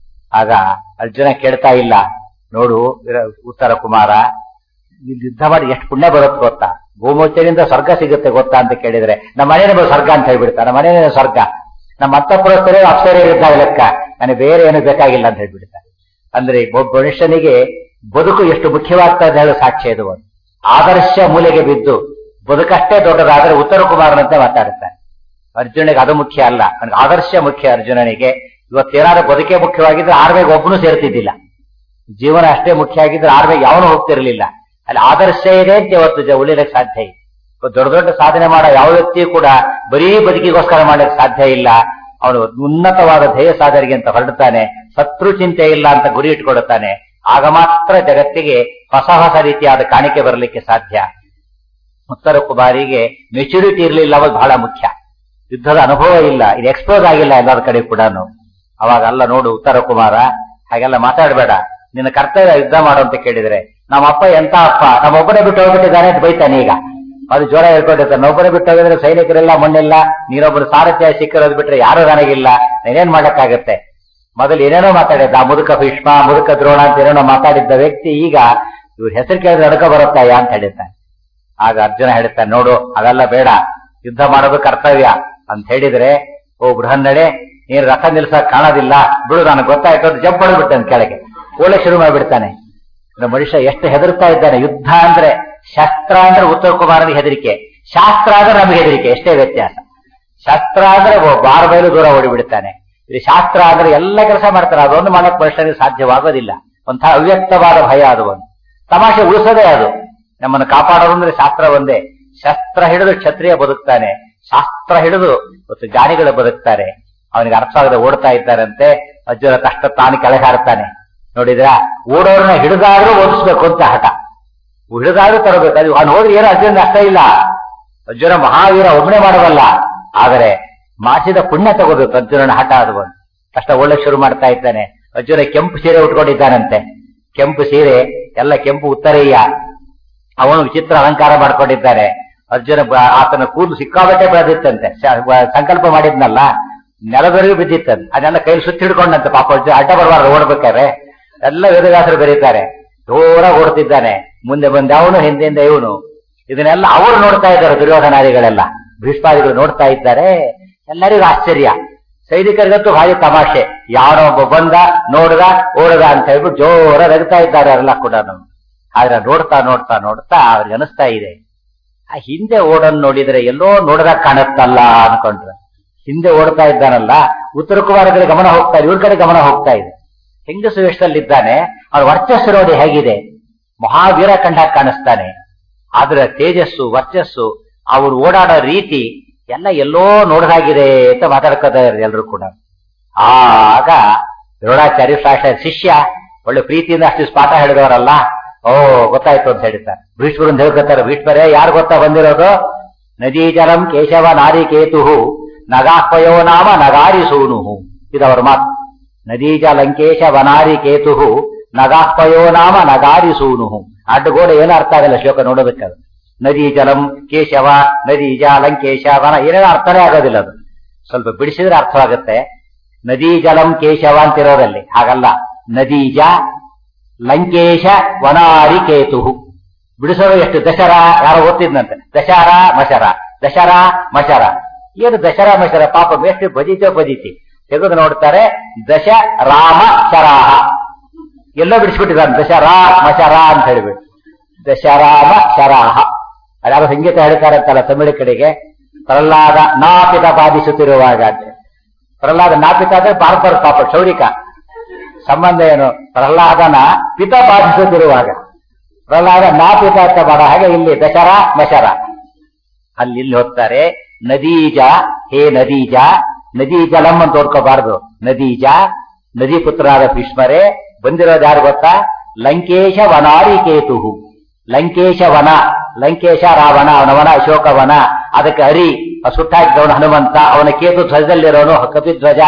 ಆಗ ಅರ್ಜುನ ಕೇಳ್ತಾ ಇಲ್ಲ ನೋಡು ಇರ- ಉತ್ತರ ಕುಮಾರ ಇಲ್ಲಿ ಯುದ್ಧ ಮಾಡಿ ಎಷ್ಟು ಪುಣ್ಯ ಬರುತ್ತೆ ಗೊತ್ತಾ ಗೋಮೋಚರಿಂದ ಸ್ವರ್ಗ ಸಿಗುತ್ತೆ ಗೊತ್ತಾ ಅಂತ ಕೇಳಿದ್ರೆ ನಮ್ಮ ಮನೇನೆ ಸ್ವರ್ಗ ಅಂತ ಹೇಳ್ಬಿಡ್ತಾರೆ ನಮ್ಮ ಮನೇನೆ ಸ್ವರ್ಗ ನಮ್ಮ ಅಂತಃಪುರಸ್ಥರೇ ಅಪ್ಸರೇ ಇರ್ತಾವೆ ಲೆಕ್ಕ ನನಗೆ ಬೇರೆ ಏನು ಬೇಕಾಗಿಲ್ಲ ಅಂತ ಹೇಳ್ಬಿಡ್ತಾರೆ ಅಂದ್ರೆ ಒಬ್ಬ ಮನುಷ್ಯನಿಗೆ ಬದುಕು ಎಷ್ಟು ಮುಖ್ಯವಾಗ್ತಾ ಇದೆ ಹೇಳೋ ಸಾಕ್ಷ್ಯ ಇದು ಒಂದು ಆದರ್ಶ ಮೂಲೆಗೆ ಬಿದ್ದು ಬದುಕಷ್ಟೇ ದೊಡ್ಡದಾದ್ರೆ ಉತ್ತರ ಕುಮಾರನಂತೆ ಮಾತಾಡುತ್ತಾನೆ ಅರ್ಜುನಿಗೆ ಅದು ಮುಖ್ಯ ಅಲ್ಲ ನನಗೆ ಆದರ್ಶ ಮುಖ್ಯ ಅರ್ಜುನನಿಗೆ ಇವತ್ತೇನಾದ್ರೂ ಬದುಕೆ ಮುಖ್ಯವಾಗಿದ್ರೆ ಆರ್ಮೆಗೆ ಒಬ್ಬನು ಸೇರ್ತಿದ್ದಿಲ್ಲ ಜೀವನ ಅಷ್ಟೇ ಮುಖ್ಯ ಆಗಿದ್ರೆ ಆರ್ಮೆಗೆ ಯಾವನು ಹೋಗ್ತಿರ್ಲಿಲ್ಲ ಅಲ್ಲಿ ಆದರ್ಶ ಇದೆ ಅಂತ ಇವತ್ತು ಜ- ಉಳಿಲಿಕ್ಕೆ ಸಾಧ್ಯ ಇಲ್ಲ ಇವತ್ತು ದೊಡ್ಡ ದೊಡ್ಡ ಸಾಧನೆ ಮಾಡೋ ಯಾವ ವ್ಯಕ್ತಿಯೂ ಕೂಡ ಬರೀ ಬದುಕಿಗೋಸ್ಕರ ಮಾಡಲಿಕ್ಕೆ ಸಾಧ್ಯ ಇಲ್ಲ ಅವನು ಉನ್ನತವಾದ ಧ್ಯೇಯ ಸಾಧನೆಗೆ ಅಂತ ಹೊರಡ್ತಾನೆ ಶತ್ರು ಚಿಂತೆ ಇಲ್ಲ ಅಂತ ಗುರಿ ಇಟ್ಕೊಡುತ್ತಾನೆ ಆಗ ಮಾತ್ರ ಜಗತ್ತಿಗೆ ಹೊಸ ಹೊಸ ರೀತಿಯಾದ ಕಾಣಿಕೆ ಬರಲಿಕ್ಕೆ ಸಾಧ್ಯ ಉತ್ತರ ಕುಮಾರಿಗೆ ಮೆಚುರಿಟಿ ಇರಲಿಲ್ಲ ಅವಾಗ ಬಹಳ ಮುಖ್ಯ ಯುದ್ಧದ ಅನುಭವ ಇಲ್ಲ ಇದು ಎಕ್ಸ್ಪೋಸ್ ಆಗಿಲ್ಲ ಎಲ್ಲರ ಕಡೆ ಕೂಡ ಅವಾಗ ಅಲ್ಲ ನೋಡು ಉತ್ತರ ಕುಮಾರ ಹಾಗೆಲ್ಲ ಮಾತಾಡಬೇಡ ನಿನ್ನ ಕರ್ತವ್ಯ ಯುದ್ಧ ಮಾಡು ಅಂತ ಕೇಳಿದ್ರೆ ನಮ್ಮ ಅಪ್ಪ ಎಂತ ಅಪ್ಪ ನಮ್ಮೊಬ್ಬನೇ ಬಿಟ್ಟು ಹೋಗ್ಬಿಟ್ಟಿದ್ದಾನೆ ಅಂತ ಬೈತಾನೆ ಈಗ ಅದು ಜ್ವರ ಹೇಳ್ಕೊಂಡಿರ್ತಾನೆ ನೊಬ್ಬನೇ ಬಿಟ್ಟು ಹೋಗಿದ್ರೆ ಸೈನಿಕರೆಲ್ಲ ಮಣ್ಣಿಲ್ಲ ನೀನೊಬ್ಬರು ಸಾರಥ್ಯ ಸಿಕ್ಕಿರೋದು ಬಿಟ್ರೆ ಯಾರು ನನಗಿಲ್ಲ ನೀನೇನ್ ಮಾಡಕ್ಕಾಗತ್ತೆ ಮೊದಲು ಏನೇನೋ ಮಾತಾಡಿದ್ದ ಆ ಮುದುಕ ಭೀಷ್ಮ ಮುದುಕ ದ್ರೋಣ ಅಂತ ಏನೇನೋ ಮಾತಾಡಿದ್ದ ವ್ಯಕ್ತಿ ಈಗ ಇವ್ರ ಹೆಸರು ಕೇಳಿದ್ರೆ ಅಡಕ ಬರುತ್ತಾಯ ಅಂತ ಹೇಳಿದ್ದಾನೆ ಆಗ ಅರ್ಜುನ ಹೇಳ್ತಾನೆ ನೋಡು ಅದೆಲ್ಲ ಬೇಡ ಯುದ್ಧ ಮಾಡೋದು ಕರ್ತವ್ಯ ಅಂತ ಹೇಳಿದ್ರೆ ಓ ಬೃಹನ್ನಡೆ ನೀನ್ ರಥ ನಿಲ್ಸಕ್ ಕಾಣೋದಿಲ್ಲ ಬಿಡು ನನಗೆ ಗೊತ್ತಾಯ್ತು ಅಂತ ಜಂಪ್ ಹೊಡೆದ್ಬಿಟ್ಟೆ ಕೆಳಗೆ ಓಲೆ ಶುರು ಮಾಡಿಬಿಡ್ತಾನೆ ಇನ್ನು ಮನುಷ್ಯ ಎಷ್ಟು ಹೆದರ್ತಾ ಇದ್ದಾನೆ ಯುದ್ಧ ಅಂದ್ರೆ ಶಸ್ತ್ರ ಅಂದ್ರೆ ಉತ್ತರ ಕುಮಾರನಿಗೆ ಹೆದರಿಕೆ ಶಾಸ್ತ್ರ ಅಂದ್ರೆ ನಮಗೆ ಹೆದರಿಕೆ ಎಷ್ಟೇ ವ್ಯತ್ಯಾಸ ಶಸ್ತ್ರ ಅಂದ್ರೆ ಒಬ್ಬ ಬಾರ ಬಯಲು ದೂರ ಓಡಿಬಿಡ್ತಾನೆ ಇದು ಶಾಸ್ತ್ರ ಅಂದ್ರೆ ಎಲ್ಲ ಕೆಲಸ ಮಾಡ್ತಾರೆ ಅದೊಂದು ಮಾಡಕ್ ಮನುಷ್ಯನಿಗೆ ಸಾಧ್ಯವಾಗೋದಿಲ್ಲ ಒಂಥರ ಅವ್ಯಕ್ತವಾದ ಭಯ ಅದು ಒಂದು ತಮಾಷೆ ಉಳಿಸೋದೇ ಅದು ನಮ್ಮನ್ನು ಕಾಪಾಡೋದು ಅಂದ್ರೆ ಶಾಸ್ತ್ರ ಒಂದೇ ಶಸ್ತ್ರ ಹಿಡಿದು ಕ್ಷತ್ರಿಯ ಬದುಕ್ತಾನೆ ಶಾಸ್ತ್ರ ಹಿಡಿದು ಮತ್ತು ಜ್ಞಾನಿಗಳು ಬದುಕ್ತಾರೆ ಅವನಿಗೆ ಅರ್ಥ ಆಗದೆ ಓಡ್ತಾ ಇದ್ದಾರಂತೆ ಅರ್ಜುನ ಕಷ್ಟ ತಾನು ಕೆಳಗೆ ಹಾರ್ತಾನೆ ನೋಡಿದ್ರ ಓಡೋರನ್ನ ಹಿಡಿದಾದ್ರೂ ಓದಿಸ್ಬೇಕು ಅಂತ ಹಠ ಹಿಡಿದಾದ್ರೂ ತರಬೇಕು ಅದು ಅವ್ನು ಹೋದ್ರೆ ಏನೋ ಅರ್ಜುನ ಅಷ್ಟ ಇಲ್ಲ ಅರ್ಜುನ ಮಹಾವೀರ ಒಬ್ಬನೇ ಮಾಡಬಲ್ಲ ಆದರೆ ಮಾಡಿಸಿದ ಪುಣ್ಯ ತಗೋಬೇಕು ಅರ್ಜುನನ ಹಠ ಅದು ಒಂದು ಕಷ್ಟ ಒಳ್ಳೆ ಶುರು ಮಾಡ್ತಾ ಇದ್ದಾನೆ ಅರ್ಜುನ ಕೆಂಪು ಸೀರೆ ಉಟ್ಕೊಂಡಿದ್ದಾನಂತೆ ಕೆಂಪು ಸೀರೆ ಎಲ್ಲ ಕೆಂಪು ಉತ್ತರೀಯ ಅವನು ವಿಚಿತ್ರ ಅಲಂಕಾರ ಮಾಡ್ಕೊಂಡಿದ್ದಾನೆ ಅರ್ಜುನ ಬ- ಆತನ ಕೂದಲು ಸಿಕ್ಕಾಬಟ್ಟೆ ಬೆಳೆದಿತ್ತಂತೆ ಶ- ಬ- ಸಂಕಲ್ಪ ಮಾಡಿದ್ನಲ್ಲ ನೆಲದವರೆಗೂ ಬಿದ್ದಿತ್ತಂತೆ ಅದನ್ನೆಲ್ಲ ಕೈಲಿ ಸುತ್ತಿ ಹಿಡ್ಕೊಂಡಂತೆ ಪಾಪ ಅರ್ಜುನ ಅಡ್ಡ ಬರಬಾರ್ದು ಓಡ್ಬೇಕಾದ್ರೆ ಎಲ್ಲ ವೇದವ್ಯಾಸರು ಬರೀತಾರೆ ಜೋರಾಗಿ ಓಡ್ತಿದ್ದಾನೆ ಮುಂದೆ ಬಂದ ಅವನು ಹಿಂದಿಂದ ಇವನು ಇದನ್ನೆಲ್ಲ ಅವರು ನೋಡ್ತಾ ಇದ್ದಾರೆ ದುರ್ಯೋಧನಾದಿಗಳೆಲ್ಲ ಭೀಷ್ಮಾದಿಗಳು ನೋಡ್ತಾ ಇದ್ದಾರೆ ಎಲ್ಲರಿಗೂ ಆಶ್ಚರ್ಯ ಸೈನಿಕರಿಗಂತೂ ಭಾರಿ ತಮಾಷೆ ಯಾವನೋ ಒಬ್ಬ ಬಂದ ನೋಡ್ದ ಓಡದ ಅಂತ ಹೇಳ್ಬಿಟ್ಟು ಜೋರ ರಗ್ತಾ ಇದ್ದಾರೆ ಅವರೆಲ್ಲ ಕೂಡ ಆದ್ರೆ ನೋಡ್ತಾ ನೋಡ್ತಾ ನೋಡ್ತಾ ಅವ್ರಿಗೆ ಅನಿಸ್ತಾ ಇದೆ ಆ ಹಿಂದೆ ಓಡನ್ ನೋಡಿದ್ರೆ ಎಲ್ಲೋ ನೋಡ್ದಾಗ ಕಾಣುತ್ತಲ್ಲ ಅನ್ಕೊಂಡ್ರು ಹಿಂದೆ ಓಡ್ತಾ ಇದ್ದಾನಲ್ಲ ಉತ್ತರ ಕುಮಾರ ಕಡೆ ಗಮನ ಹೋಗ್ತಾ ಇದೆ ಇವ್ರ ಕಡೆ ಗಮನ ಹೋಗ್ತಾ ಇದೆ ಹೆಂಗಸು ವೇಷದಲ್ಲಿದ್ದಾನೆ ಅವ್ರ ವರ್ಚಸ್ಸು ನೋಡಿ ಹೇಗಿದೆ ಮಹಾವೀರ ಕಂಡಾಗ ಕಾಣಿಸ್ತಾನೆ ಆದ್ರೆ ತೇಜಸ್ಸು ವರ್ಚಸ್ಸು ಅವ್ರು ಓಡಾಡೋ ರೀತಿ ಎಲ್ಲ ಎಲ್ಲೋ ನೋಡ್ದಾಗಿದೆ ಅಂತ ಮಾತಾಡ್ಕೋತಾರೆ ಎಲ್ರು ಕೂಡ ಆಗ ದ್ರೋಣಾಚಾರ್ಯ ಶಾಸ್ತ್ರ ಶಿಷ್ಯ ಒಳ್ಳೆ ಪ್ರೀತಿಯಿಂದ ಅಷ್ಟು ಪಾಠ ಹೇಳಿದವರಲ್ಲ ಓ ಗೊತ್ತಾಯ್ತು ಅಂತ ಹೇಳ್ತಾರೆ ಭೀಷ್ಮರು ಅಂತ ಹೇಳ್ಕೊತಾರೆ ಭೀಷ್ಮರೇ ಯಾರು ಗೊತ್ತಾ ಬಂದಿರೋದು ನದೀ ಜಲಂ ಕೇಶವ ನಾರಿ ಕೇತು ನಗಾಹ್ವಯೋ ನಾಮ ನಗಾರಿ ಸೂನು ಇದು ಅವರ ಮಾತು ನದೀ ಜಲಂಕೇಶ ವನಾರಿ ಕೇತು ನಗಾಹ್ವಯೋ ನಾಮ ನಗಾರಿ ಸೂನು ಅಡ್ಡಗೋಡೆ ಏನು ಅರ್ಥ ಆಗಲ್ಲ ಶ್ಲೋಕ ನೋಡಬೇಕಾದ್ರೆ ನದಿ ಜಲಂ ಕೇಶವ ನದಿ ಲಂಕೇಶ ವನ ಏನೇನೋ ಅರ್ಥನೇ ಆಗೋದಿಲ್ಲ ಅದು ಸ್ವಲ್ಪ ಬಿಡಿಸಿದ್ರೆ ಅರ್ಥವಾಗುತ್ತೆ ನದಿ ಜಲಂ ಕೇಶವ ಅಂತಿರೋದಲ್ಲಿ ಹಾಗಲ್ಲ ನದೀಜ ಲಂಕೇಶ ವನಾರಿ ಕೇತು ಬಿಡಿಸೋದು ಎಷ್ಟು ದಶರ ಯಾರೋ ಓದ್ತಿದ್ನಂತೆ ದಶರ ಮಶರ ದಶರ ಮಶರ ಏನು ದಶರ ಮಶರ ಪಾಪ ಎಷ್ಟು ಬಜಿತೋ ಬಜಿತಿ ತೆಗೆದು ನೋಡ್ತಾರೆ ದಶ ರಾಮ ಶರಾಹ ಎಲ್ಲೋ ಬಿಡಿಸ್ಬಿಟ್ಟಿದ್ದಾನೆ ದಶರಾ ಮಶರ ಅಂತ ಹೇಳಿಬಿಟ್ಟು ದಶರಾಮ ಶರಾಹ ಅದ್ಯಾವ ಸಂಗೀತ ಹೇಳ್ತಾರೆ ಅಂತಲ್ಲ ತಮಿಳು ಕಡೆಗೆ ಪ್ರಹ್ಲಾದ ನಾಪಿತ ಬಾಧಿಸುತ್ತಿರುವಾಗ ಅಂತ ಪ್ರಹ್ಲಾದ ನಾಪಿತ ಅಂದ್ರೆ ಭಾರತ ಪಾಪ ಕ್ಷೌರಿಕ ಸಂಬಂಧ ಏನು ಪ್ರಹ್ಲಾದನ ಪಿತ ಬಾಧಿಸುತ್ತಿರುವಾಗ ಪ್ರಹ್ಲಾದ ನಾಪಿತ ಅಂತ ಮಾಡೋ ಹಾಗೆ ಇಲ್ಲಿ ದಶರ ಮಶರ ಅಲ್ಲಿ ಇಲ್ಲಿ ಹೋಗ್ತಾರೆ ನದೀಜ ಹೇ ನದೀಜ ನದಿ ಜಲಂ ಅಂತ ಓದ್ಕೋಬಾರ್ದು ನದೀಜ ನದಿ ಪುತ್ರರಾದ ಭೀಷ್ಮರೇ ಬಂದಿರೋದು ಯಾರು ಗೊತ್ತಾ ಲಂಕೇಶ ವನಾರಿ ಕೇತು ಲಂಕೇಶ ವನ ಲಂಕೇಶ ರಾವಣ ಅವನ ವನ ಅಶೋಕ ವನ ಅದಕ್ಕೆ ಹರಿ ಸುಟ್ಟಾಕಿದವನು ಹನುಮಂತ ಅವನ ಕೇತು ಧ್ವಜದಲ್ಲಿರೋನು ಕಪಿಧ್ವಜ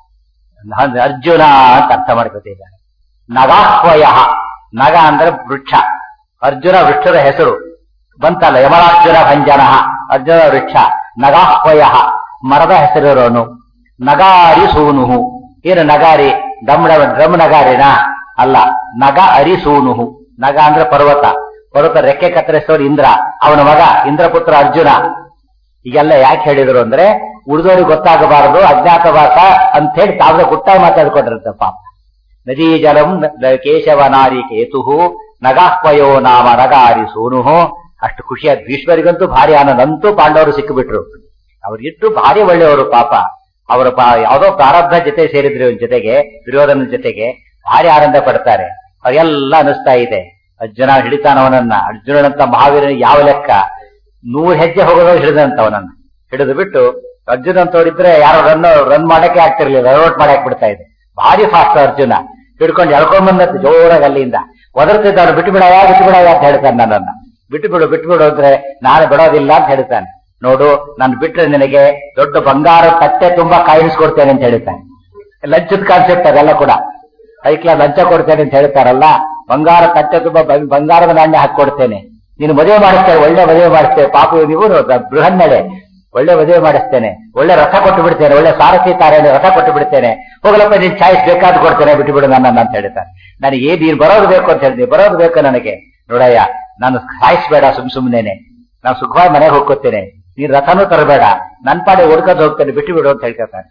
ಅರ್ಜುನ ಅಂತ ಅರ್ಥ ಮಾಡ್ಕೊತಿದ್ದಾರೆ ನಗಾಹ್ವಯ ನಗ ಅಂದ್ರೆ ವೃಕ್ಷ ಅರ್ಜುನ ವೃಕ್ಷದ ಹೆಸರು ಬಂತಲ್ಲ ಯಮರಾರ್ಜುನ ಭಂಜನ ಅರ್ಜುನ ವೃಕ್ಷ ನಗಾಹ್ವಯ ಮರದ ಹೆಸರಿರೋನು ನಗಾರಿ ಸೂನುಹು ಏನು ನಗಾರಿ ದಮ್ಡ ಡ್ರಮ್ ನಗಾರಿನ ಅಲ್ಲ ನಗ ಅರಿಸೂನುಹು ನಗ ಅಂದ್ರೆ ಪರ್ವತ ಪರ್ವತ ರೆಕ್ಕೆ ಕತ್ತರಿಸೋರು ಇಂದ್ರ ಅವನ ಮಗ ಇಂದ್ರಪುತ್ರ ಅರ್ಜುನ ಈಗೆಲ್ಲ ಯಾಕೆ ಹೇಳಿದ್ರು ಅಂದ್ರೆ ಉಳಿದವ್ರಿಗೆ ಗೊತ್ತಾಗಬಾರದು ಅಜ್ಞಾತವಾಸ ಅಂತ ಹೇಳಿ ತಾವ್ರೆ ಗುಟ್ಟಾಗಿ ಮಾತಾಡ್ಕೊಂಡಿರುತ್ತೆ ಪಾಪ ನದೀ ಜಲಂ ಕೇಶವ ನಾರಿ ಕೇತು ನಗಾಹ್ವಯೋ ನಾಮ ನಗಾರಿ ಸೂನು ಅಷ್ಟು ಖುಷಿಯಾದ ಭೀಷ್ಮರಿಗಂತೂ ಭಾರಿ ಆನಂದ ಅಂತೂ ಪಾಂಡವರು ಸಿಕ್ಕಿಬಿಟ್ರು ಅವ್ರಿಗಿಟ್ಟು ಭಾರಿ ಒಳ್ಳೆಯವರು ಪಾಪ ಅವರ ಯಾವುದೋ ಪ್ರಾರಬ್ಧ ಜೊತೆ ಸೇರಿದ್ರು ಇವನ್ ಜೊತೆಗೆ ದುರ್ಯೋಧನ ಜೊತೆಗೆ ಭಾರಿ ಆನಂದ ಪಡ್ತಾರೆ ಅವ್ರಿಗೆಲ್ಲ ಅನಿಸ್ತಾ ಇದೆ ಅರ್ಜುನ ಹಿಡಿತಾನವನನ್ನ ಅರ್ಜುನನಂತ ಮಹಾವೀರನ ಯಾವ ಲೆಕ್ಕ ನೂರ್ ಹೆಜ್ಜೆ ಹೋಗೋದು ಹಿಡಿದಂತವನನ್ನ ಹಿಡಿದು ಬಿಟ್ಟು ಅರ್ಜುನ ಅಂತವ್ರಿದ್ರೆ ಯಾರೋ ರನ್ ರನ್ ಮಾಡಕ್ಕೆ ಆಗ್ತಿರ್ಲಿಲ್ಲ ರೌಟ್ ಮಾಡಕ್ ಬಿಡ್ತಾ ಇದೆ ಭಾರಿ ಫಾಸ್ಟ್ ಅರ್ಜುನ ಹಿಡ್ಕೊಂಡು ಎಳ್ಕೊಂಡ್ ಬಂದದ್ದು ಜೋರಾಗಿ ಅಲ್ಲಿಂದ ಒದರ್ತಿದ್ದವನು ಬಿಟ್ಟು ಬಿಡವ ಬಿಟ್ಟು ಬಿಡವ ಅಂತ ಹೇಳ್ತಾನೆ ನನ್ನನ್ನ ಬಿಟ್ಟು ಬಿಡು ಬಿಟ್ಟು ಬಿಡು ಅಂದ್ರೆ ನಾನು ಬಿಡೋದಿಲ್ಲ ಅಂತ ಹೇಳ್ತಾನೆ ನೋಡು ನಾನು ಬಿಟ್ರೆ ನಿನಗೆ ದೊಡ್ಡ ಬಂಗಾರ ತಟ್ಟೆ ತುಂಬಾ ಕಾಯಿಸ್ಕೊಡ್ತೇನೆ ಅಂತ ಹೇಳ್ತಾನೆ ಲಂಚದ ಕಾನ್ಸೆಪ್ಟ್ ಅದೆಲ್ಲ ಕೂಡ ಐಕ್ಲ ಲಂಚ ಕೊಡ್ತೇನೆ ಅಂತ ಹೇಳ್ತಾರಲ್ಲ ಬಂಗಾರ ತಟ್ಟೆ ತುಂಬಾ ಬಂ- ಬಂಗಾರದ ನಾಣ್ಯ ಹಾಕೊಡ್ತೇನೆ ನೀನು ಮದುವೆ ಮಾಡಿಸ್ತೇನೆ ಒಳ್ಳೆ ಮದುವೆ ಮಾಡಿಸ್ತೇನೆ ಪಾಪ ನೀವು ಬೃಹನ್ನಡೆ ಒಳ್ಳೆ ಮದುವೆ ಮಾಡಿಸ್ತೇನೆ ಒಳ್ಳೆ ರಥ ಕೊಟ್ಟು ಬಿಡ್ತೇನೆ ಒಳ್ಳೆ ಸಾರಥಿ ತಾರೇನೆ ರಥ ಕೊಟ್ಟು ಬಿಡ್ತೇನೆ ಹೋಗಲಪ್ಪ ನೀನ್ ಚಾಯ್ಸ್ ಬೇಕಾದ್ ಕೊಡ್ತೇನೆ ಬಿಟ್ಟು ಬಿಡು ನನ್ನ ಅಂತ ಹೇಳ್ತಾನೆ ನನಗೆ ಏನ್ ನೀನ್ ಬರೋದು ಬೇಕು ಅಂತ ಹೇಳ್ತೀನಿ ಬರೋದು ಬೇಕು ನನಗೆ ನೋಡಯ್ಯ ನಾನು ಸಾಯಿಸ್ಬೇಡ ಸುಮ್ ಸುಮ್ನೇನೆ ನಾನು ಸುಖವಾಗಿ ಮನೆಗೆ ಹೋಗ್ಕೋತೇನೆ ನೀನ್ ರಥನೂ ತರಬೇಡ ನನ್ ಪಾಡೆ ಹುಡ್ಕೊಂಡು ಹೋಗ್ತೇನೆ ಬಿಟ್ಟು ಬಿಡು ಅಂತ ಹೇಳ್ಕೊತಾನೆ